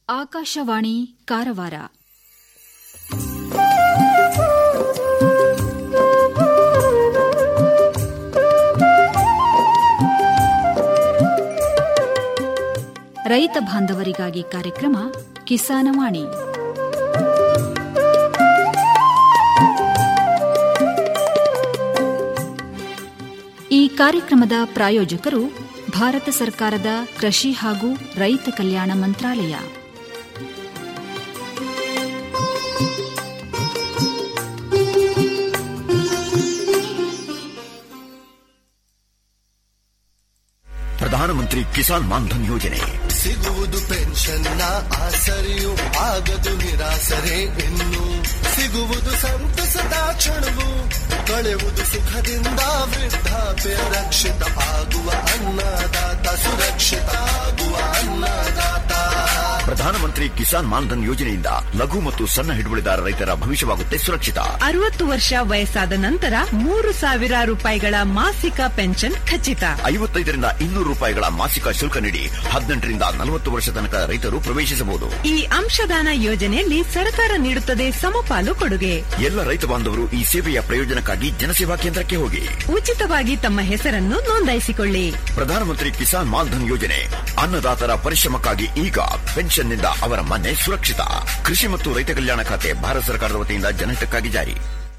ಆಕಾಶವಾಣಿ ಕಾರವಾರ ರೈತ ಬಾಂಧವರಿಗಾಗಿ ಕಾರ್ಯಕ್ರಮ ಕಿಸಾನವಾಣಿ ಈ ಕಾರ್ಯಕ್ರಮದ ಪ್ರಾಯೋಜಕರು ಭಾರತ ಸರ್ಕಾರದ ಕೃಷಿ ಹಾಗೂ ರೈತ ಕಲ್ಯಾಣ ಮಂತ್ರಾಲಯ ಪ್ರಧಾನಮಂತ್ರಿ ಕಿಸಾನ್ ಮಾನ್ಧನ್ ಯೋಜನೆ ಸಿಗುವುದು ಪೆನ್ಷನ್ನ ಆಸರೆಯು ಆಗದು ನಿರಾಸರೆ ಇನ್ನು ಸಿಗುವುದು ಸಂತಸದ ಕ್ಷಣವು ಕಳೆವುದು ಸುಖದಿಂದ ವೃದ್ಧಾಪ್ಯ ರಕ್ಷಿತ ಆಗುವ ಅನ್ನದಾತ ಸುರಕ್ಷಿತ ಆಗುವ ಅನ್ನದಾತ ಪ್ರಧಾನಮಂತ್ರಿ ಕಿಸಾನ್ ಮಾನ್ಧನ್ ಯೋಜನೆಯಿಂದ ಲಘು ಮತ್ತು ಸಣ್ಣ ಹಿಡುವಳಿದಾರ ರೈತರ ಭವಿಷ್ಯವಾಗುತ್ತೆ ಸುರಕ್ಷಿತ ಅರವತ್ತು ವರ್ಷ ವಯಸ್ಸಾದ ನಂತರ ಮೂರು ಸಾವಿರ ರೂಪಾಯಿಗಳ ಮಾಸಿಕ ಪೆನ್ಷನ್ ಖಚಿತ ಐವತ್ತೈದರಿಂದ ಇನ್ನೂರು ರೂಪಾಯಿಗಳ ಮಾಸಿಕ ಶುಲ್ಕ ನೀಡಿ ಹದಿನೆಂಟರಿಂದ ನಲವತ್ತು ವರ್ಷ ತನಕ ರೈತರು ಪ್ರವೇಶಿಸಬಹುದು ಈ ಅಂಶದಾನ ಯೋಜನೆಯಲ್ಲಿ ಸರ್ಕಾರ ನೀಡುತ್ತದೆ ಸಮಪಾಲು ಕೊಡುಗೆ ಎಲ್ಲ ರೈತ ಬಾಂಧವರು ಈ ಸೇವೆಯ ಪ್ರಯೋಜನಕ್ಕಾಗಿ ಜನಸೇವಾ ಕೇಂದ್ರಕ್ಕೆ ಹೋಗಿ ಉಚಿತವಾಗಿ ತಮ್ಮ ಹೆಸರನ್ನು ನೋಂದಾಯಿಸಿಕೊಳ್ಳಿ ಪ್ರಧಾನಮಂತ್ರಿ ಕಿಸಾನ್ ಮಾನ್ಧನ್ ಯೋಜನೆ ಅನ್ನದಾತರ ಪರಿಶ್ರಮಕ್ಕಾಗಿ ಈಗ ಪೆನ್ಷನ್ನಿಂದ ಅವರ ಮನೆ ಸುರಕ್ಷಿತ ಕೃಷಿ ಮತ್ತು ರೈತ ಕಲ್ಯಾಣ ಖಾತೆ ಭಾರತ ಸರ್ಕಾರದ ವತಿಯಿಂದ ಜನಹಿತಕ್ಕಾಗಿ ಜಾರಿ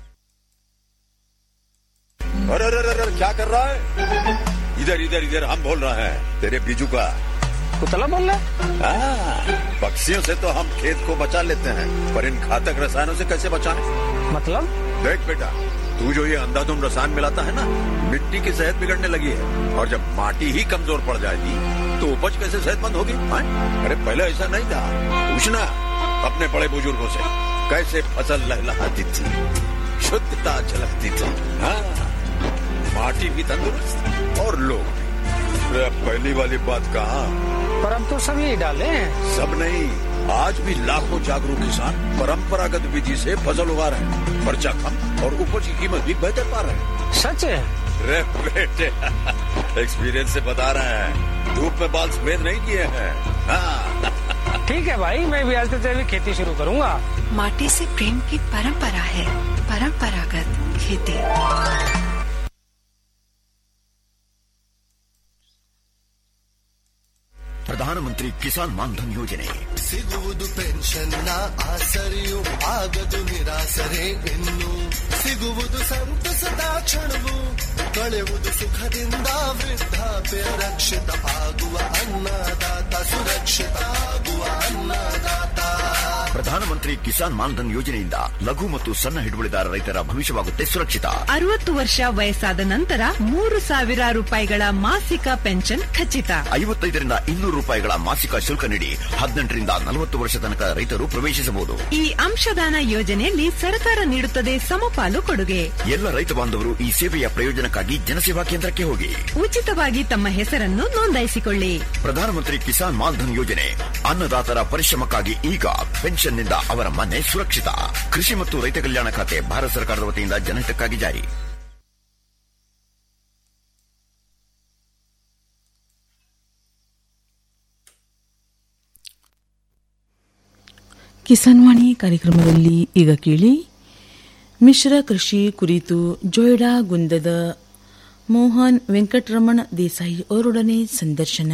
अरे अरे अरे क्या कर रहा है इधर इधर इधर हम बोल रहे हैं तेरे बीजू का कुतला बोल रहा हाँ, पक्षियों से तो हम खेत को बचा लेते हैं पर इन घातक रसायनों से कैसे बचाएं? मतलब देख बेटा तू जो ये अंधाधुंध रसायन मिलाता है ना मिट्टी की सेहत बिगड़ने लगी है और जब माटी ही कमजोर पड़ जाएगी तो उपज कैसे सेहतमंद होगी हाँ? अरे पहले ऐसा नहीं था पूछना अपने बड़े बुजुर्गों से कैसे फसल लहलहाती थी शुद्धता झलकती थी हाँ माटी भी तंदुरुस्त और लोग भी अरे पहली वाली बात कहा पर अब तो सब यही डाले हैं सब नहीं आज भी लाखों जागरूक किसान परंपरागत विधि से फसल उगा रहे हैं खर्चा कम और उपज की कीमत भी बेहतर पा रहे हैं सच है रे बेटे एक्सपीरियंस से बता रहे हैं धूप में बाल सफेद नहीं किए हैं हाँ ठीक है भाई मैं भी आज से जैविक खेती शुरू करूंगा माटी से प्रेम की परंपरा है परंपरागत खेती ಪ್ರಧಾನಮಂತ್ರಿ ಕಿಸಾನ್ ಮಾನ್ಧನ್ ಯೋಜನೆ ಸಿಗುವುದು ಪೆನ್ಷನ್ನ ಆಸರೆಯು ಆಗದು ನಿರಾಸರೆ ಇನ್ನು ಸಿಗುವುದು ಸಂತಸದ ಕ್ಷಣವು ಕಳೆವುದು ಸುಖದಿಂದ ವೃದ್ಧಾಪ್ಯ ರಕ್ಷಿತ ಆಗುವ ಅನ್ನದಾತ ಸುರಕ್ಷಿತ ಆಗುವ ಅನ್ನದಾತ ಪ್ರಧಾನಮಂತ್ರಿ ಕಿಸಾನ್ ಮಾನ್ಧನ್ ಯೋಜನೆಯಿಂದ ಲಘು ಮತ್ತು ಸಣ್ಣ ಹಿಡುವಳಿದಾರ ರೈತರ ಭವಿಷ್ಯವಾಗುತ್ತೆ ಸುರಕ್ಷಿತ ಅರವತ್ತು ವರ್ಷ ವಯಸ್ಸಾದ ನಂತರ ಮೂರು ಸಾವಿರ ರೂಪಾಯಿಗಳ ಮಾಸಿಕ ಪೆನ್ಷನ್ ಖಚಿತ ಐವತ್ತೈದರಿಂದ ಇನ್ನೂರು ರೂಪಾಯಿಗಳ ಮಾಸಿಕ ಶುಲ್ಕ ನೀಡಿ ಹದಿನೆಂಟರಿಂದ ನಲವತ್ತು ವರ್ಷ ತನಕ ರೈತರು ಪ್ರವೇಶಿಸಬಹುದು ಈ ಅಂಶದಾನ ಯೋಜನೆಯಲ್ಲಿ ಸರ್ಕಾರ ನೀಡುತ್ತದೆ ಸಮಪಾಲು ಕೊಡುಗೆ ಎಲ್ಲ ರೈತ ಬಾಂಧವರು ಈ ಸೇವೆಯ ಪ್ರಯೋಜನಕ್ಕಾಗಿ ಜನಸೇವಾ ಕೇಂದ್ರಕ್ಕೆ ಹೋಗಿ ಉಚಿತವಾಗಿ ತಮ್ಮ ಹೆಸರನ್ನು ನೋಂದಾಯಿಸಿಕೊಳ್ಳಿ ಪ್ರಧಾನಮಂತ್ರಿ ಕಿಸಾನ್ ಮಾನ್ಧನ್ ಯೋಜನೆ ಅನ್ನದಾತರ ಪರಿಶ್ರಮಕ್ಕಾಗಿ ಈಗ ಪೆನ್ಷನ್ನಿಂದ ಅವರ ಮನೆ ಸುರಕ್ಷಿತ ಕೃಷಿ ಮತ್ತು ರೈತ ಕಲ್ಯಾಣ ಖಾತೆ ಭಾರತ ಸರ್ಕಾರದ ವತಿಯಿಂದ ಜನಹಿತಕ್ಕಾಗಿ ಜಾರಿ ಕಿಸಾನ್ ವಾಣಿ ಕಾರ್ಯಕ್ರಮದಲ್ಲಿ ಈಗ ಕೇಳಿ ಮಿಶ್ರ ಕೃಷಿ ಕುರಿತು ಜೋಯ್ಡಾ ಗುಂದದ ಮೋಹನ್ ವೆಂಕಟರಮಣ ದೇಸಾಯಿ ಅವರೊಡನೆ ಸಂದರ್ಶನ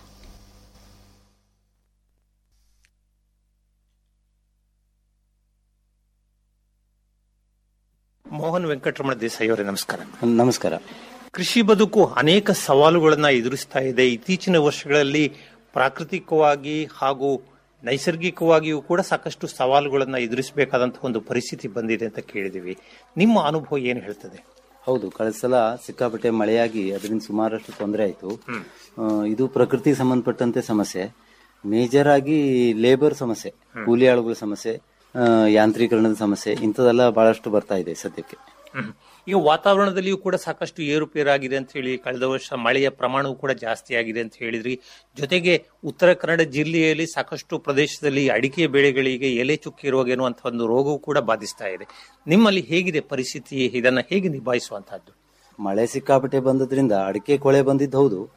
ಮೋಹನ್ ವೆಂಕಟರಮಣ ದೇಸಾಯಿ ಅವರೇ ನಮಸ್ಕಾರ ನಮಸ್ಕಾರ ಕೃಷಿ ಬದುಕು ಅನೇಕ ಸವಾಲುಗಳನ್ನ ಎದುರಿಸ್ತಾ ಇದೆ ಇತ್ತೀಚಿನ ವರ್ಷಗಳಲ್ಲಿ ಪ್ರಾಕೃತಿಕವಾಗಿ ಹಾಗೂ ನೈಸರ್ಗಿಕವಾಗಿಯೂ ಕೂಡ ಸಾಕಷ್ಟು ಸವಾಲುಗಳನ್ನ ಎದುರಿಸಬೇಕಾದಂತಹ ಒಂದು ಪರಿಸ್ಥಿತಿ ಬಂದಿದೆ ಅಂತ ಕೇಳಿದೀವಿ ನಿಮ್ಮ ಅನುಭವ ಏನು ಹೇಳ್ತದೆ ಹೌದು ಕಳೆದ ಸಲ ಸಿಕ್ಕಾಪಟ್ಟೆ ಮಳೆಯಾಗಿ ಅದರಿಂದ ಸುಮಾರಷ್ಟು ತೊಂದರೆ ಆಯಿತು ಇದು ಪ್ರಕೃತಿ ಸಂಬಂಧಪಟ್ಟಂತೆ ಸಮಸ್ಯೆ ಮೇಜರ್ ಆಗಿ ಲೇಬರ್ ಸಮಸ್ಯೆ ಕೂಲಿ ಆಳುಗಳ ಸಮಸ್ಯೆ ಆ, ಯಾಂತ್ರೀಕರಣದ ಸಮಸ್ಯೆ ಇಂಥದೆಲ್ಲ ಬಹಳಷ್ಟು ಬರ್ತಾ ಇದೆ ಸದ್ಯಕ್ಕೆ ಈಗ ವಾತಾವರಣದಲ್ಲಿಯೂ ಕೂಡ ಸಾಕಷ್ಟು ಏರುಪೇರಾಗಿದೆ ಅಂತ ಹೇಳಿ ಕಳೆದ ವರ್ಷ ಮಳೆಯ ಪ್ರಮಾಣವೂ ಕೂಡ ಜಾಸ್ತಿ ಆಗಿದೆ ಅಂತ ಹೇಳಿದ್ರಿ ಜೊತೆಗೆ ಉತ್ತರ ಕನ್ನಡ ಜಿಲ್ಲೆಯಲ್ಲಿ ಸಾಕಷ್ಟು ಪ್ರದೇಶದಲ್ಲಿ ಅಡಿಕೆ ಬೆಳೆಗಳಿಗೆ ಎಲೆ ಚುಕ್ಕಿ ರೋಗ ಎನ್ನುವಂತ ಒಂದು ರೋಗವೂ ಕೂಡ ಬಾಧಿಸ್ತಾ ಇದೆ ನಿಮ್ಮಲ್ಲಿ ಹೇಗಿದೆ ಪರಿಸ್ಥಿತಿ ಇದನ್ನ ಹೇಗೆ ನಿಭಾಯಿಸುವಂತಹದ್ದು ಮಳೆ ಸಿಕ್ಕಾಪಟ್ಟೆ ಬಂದದ್ರಿಂದ ಅಡಿಕೆ ಕೊಳೆ ಬಂದಿದ್ದು ಹೌದು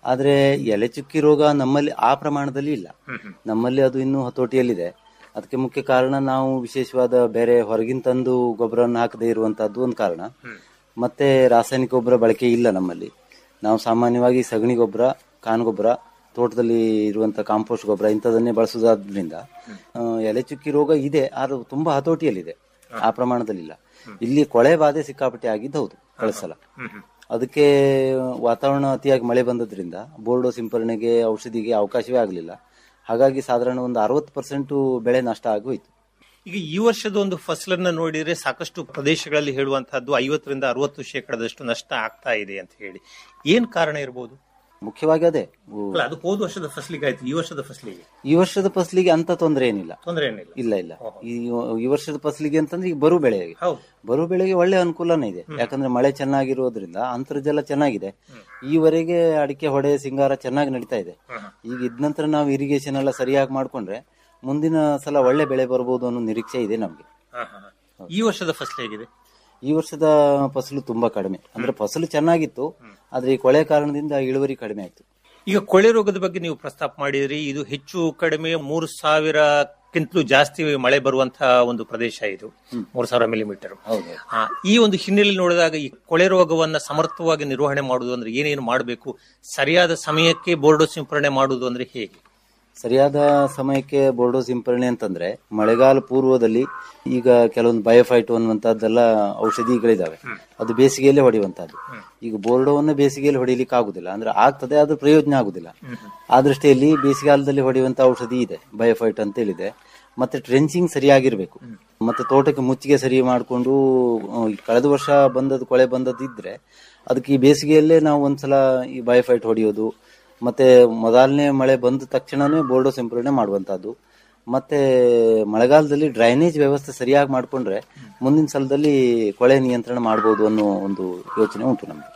ಆದ್ರೆ ಎಲೆ ಚುಕ್ಕಿ ರೋಗ ನಮ್ಮಲ್ಲಿ ಆ ಪ್ರಮಾಣದಲ್ಲಿ ಇಲ್ಲ ನಮ್ಮಲ್ಲಿ ಅದು ಇನ್ನೂ ಹತೋಟಿಯಲ್ಲಿದೆ ಅದಕ್ಕೆ ಮುಖ್ಯ ಕಾರಣ ನಾವು ವಿಶೇಷವಾದ ಬೇರೆ ಹೊರಗಿನ ತಂದು ಗೊಬ್ಬರವನ್ನು ಹಾಕದೇ ಇರುವಂತಹದ್ದು ಒಂದು ಕಾರಣ ಮತ್ತೆ ರಾಸಾಯನಿಕ ಗೊಬ್ಬರ ಬಳಕೆ ಇಲ್ಲ ನಮ್ಮಲ್ಲಿ ನಾವು ಸಾಮಾನ್ಯವಾಗಿ ಸಗಣಿ ಗೊಬ್ಬರ ಕಾನ್ ಗೊಬ್ಬರ ತೋಟದಲ್ಲಿ ಇರುವಂತ ಕಾಂಪೋಸ್ಟ್ ಗೊಬ್ಬರ ಇಂಥದನ್ನೇ ಬಳಸುವುದಾದ್ರಿಂದ ಆ, ಎಲೆ ಚುಕ್ಕಿ ರೋಗ ಇದೆ ಆದ್ರೆ ತುಂಬಾ ಹತೋಟಿಯಲ್ಲಿದೆ ಆ ಪ್ರಮಾಣದಲ್ಲಿಲ್ಲ ಇಲ್ಲಿ ಕೊಳೆ ಬಾಧೆ ಸಿಕ್ಕಾಪಟ್ಟೆ ಆಗಿದ್ದು ಹೌದು ಕಳೆದ ಸಲ ಅದಕ್ಕೆ ವಾತಾವರಣ ಅತಿಯಾಗಿ ಮಳೆ ಬಂದದ್ರಿಂದ ಬೋರ್ಡೋ ಸಿಂಪರಣೆಗೆ ಔಷಧಿಗೆ ಅವಕಾಶವೇ ಆಗಲಿಲ್ಲ ಹಾಗಾಗಿ ಸಾಧಾರಣ ಒಂದು ಅರವತ್ತು ಪರ್ಸೆಂಟ್ ಬೆಳೆ ನಷ್ಟ ಆಗಿ ಹೋಯ್ತು ಈಗ ಈ ವರ್ಷದ ಒಂದು ಫಸಲನ್ನ ನೋಡಿದ್ರೆ ಸಾಕಷ್ಟು ಪ್ರದೇಶಗಳಲ್ಲಿ ಹೇಳುವಂತಹದ್ದು ಐವತ್ತರಿಂದ ಅರವತ್ತು ಶೇಕಡದಷ್ಟು ನಷ್ಟ ಆಗ್ತಾ ಇದೆ ಅಂತ ಹೇಳಿ ಏನ್ ಕಾರಣ ಇರಬಹುದು ಮುಖ್ಯವಾಗಿ ಅದೇ ಅಲ್ಲ ಅದು ಹೋದ ವರ್ಷದ ಫಸಲಿಗೆ ಆಯ್ತು ಈ ವರ್ಷದ ಫಸಲಿಗೆ ಈ ವರ್ಷದ ಫಸಲಿಗೆ ಅಂತ ತೊಂದರೆ ಏನಿಲ್ಲ ತೊಂದರೆ ಏನಿಲ್ಲ ಇಲ್ಲ ಇಲ್ಲ ಈ ಈ ವರ್ಷದ ಫಸಲಿಗೆ ಅಂತಂದ್ರೆ ಈಗ ಬರು ಬೆಳೆಗೆ ಹೌದು ಬರು ಬೆಳೆಗೆ ಒಳ್ಳೆ ಅನುಕೂಲನೇ ಇದೆ ಯಾಕಂದ್ರೆ ಮಳೆ ಚೆನ್ನಾಗಿರೋದ್ರಿಂದ ಅಂತರ್ಜಲ ಚೆನ್ನಾಗಿದೆ ಈವರೆಗೆ ಅಡಿಕೆ ಹೊಡೆ ಸಿಂಗಾರ ಚೆನ್ನಾಗಿ ನಡೀತಾ ಇದೆ ಈಗ ಇದ್ ನಂತರ ನಾವು ಇರಿಗೇಷನ್ ಎಲ್ಲ ಸರಿಯಾಗಿ ಮಾಡ್ಕೊಂಡ್ರೆ ಮುಂದಿನ ಸಲ ಒಳ್ಳೆ ಬೆಳೆ ಬರ್ಬೋದು ಅನ್ನೋ ನಿರೀಕ್ಷೆ ಇದೆ ನಮ್ಗೆ ಹಾ, ಹಾ, ಹಾ. ಈ ವರ್ಷದ ಫಸಲು ಹೇಗಿದೆ ಈ ವರ್ಷದ ಫಸಲು ತುಂಬಾ ಕಡಿಮೆ ಅಂದ್ರೆ ಫಸಲು ಚೆನ್ನಾಗಿತ್ತು ಆದ್ರೆ ಈ ಕೊಳೆ ಕಾರಣದಿಂದ ಇಳುವರಿ ಕಡಿಮೆ ಆಯ್ತು ಈಗ ಕೊಳೆ ರೋಗದ ಬಗ್ಗೆ ನೀವು ಪ್ರಸ್ತಾಪ ಮಾಡಿದ್ರಿ ಇದು ಹೆಚ್ಚು ಕಡಿಮೆ ಮೂರು ಸಾವಿರಕ್ಕಿಂತಲೂ ಜಾಸ್ತಿ ಮಳೆ ಬರುವಂತಹ ಒಂದು ಪ್ರದೇಶ ಇದು ಮೂರು ಸಾವಿರ ಮಿಲಿಮೀಟರ್ ಹೌದು ಆ, ಈ ಒಂದು ಹಿನ್ನೆಲೆಯಲ್ಲಿ ನೋಡಿದಾಗ ಈ ಕೊಳೆ ರೋಗವನ್ನ ಸಮರ್ಥವಾಗಿ ನಿರ್ವಹಣೆ ಮಾಡುವುದು ಅಂದ್ರೆ ಏನೇನು ಮಾಡಬೇಕು ಸರಿಯಾದ ಸಮಯಕ್ಕೆ ಬೋರ್ಡೋ ಸಿಂಪರಣೆ ಮಾಡುವುದು ಅಂದ್ರೆ ಹೇಗೆ ಸರಿಯಾದ ಸಮಯಕ್ಕೆ ಬೋರ್ಡೋ ಸಿಂಪರಣೆ ಅಂತಂದ್ರೆ ಮಳೆಗಾಲ ಪೂರ್ವದಲ್ಲಿ ಈಗ ಕೆಲವೊಂದು ಬಯೋಫೈಟ್ ಅನ್ನುವಂತಹದ್ದೆಲ್ಲ ಔಷಧಿಗಳಿದಾವೆ ಅದು ಬೇಸಿಗೆಯಲ್ಲೇ ಹೊಡೆಯುವಂತಹದ್ದು ಈಗ ಬೋರ್ಡೋವನ್ನ ಬೇಸಿಗೆಯಲ್ಲಿ ಹೊಡಿಲಿಕ್ಕೆ ಆಗುದಿಲ್ಲ ಅಂದ್ರೆ ಆಗ್ತದೆ ಅದು ಪ್ರಯೋಜನ ಆಗುದಿಲ್ಲ ಆ ದೃಷ್ಟಿಯಲ್ಲಿ ಬೇಸಿಗೆಗಾಲದಲ್ಲಿ ಹೊಡೆಯುವಂತ ಔಷಧಿ ಇದೆ ಬಯೋಫೈಟ್ ಅಂತ ಹೇಳಿದೆ ಮತ್ತೆ ಟ್ರೆಂಚಿಂಗ್ ಸರಿಯಾಗಿರ್ಬೇಕು ಮತ್ತೆ ತೋಟಕ್ಕೆ ಮುಚ್ಚಿಗೆ ಸರಿ ಮಾಡಿಕೊಂಡು ಕಳೆದ ವರ್ಷ ಬಂದದ್ದು ಕೊಳೆ ಬಂದದ್ದಿದ್ರೆ ಅದಕ್ಕೆ ಈ ಬೇಸಿಗೆಯಲ್ಲೇ ನಾವು ಒಂದ್ಸಲ ಈ ಬಯೋಫೈಟ್ ಹೊಡೆಯೋದು ಮತ್ತೆ ಮೊದಲನೇ ಮಳೆ ಬಂದ ತಕ್ಷಣನೇ ಬೋರ್ಡೋ ಸಿಂಪರಣೆ ಮಾಡುವಂತಹದ್ದು ಮತ್ತೆ ಮಳೆಗಾಲದಲ್ಲಿ ಡ್ರೈನೇಜ್ ವ್ಯವಸ್ಥೆ ಸರಿಯಾಗಿ ಮಾಡ್ಕೊಂಡ್ರೆ ಮುಂದಿನ ಸಲದಲ್ಲಿ ಕೊಳೆ ನಿಯಂತ್ರಣ ಮಾಡಬಹುದು ಅನ್ನೋ ಒಂದು ಯೋಚನೆ ಉಂಟು ನಮ್ಗೆ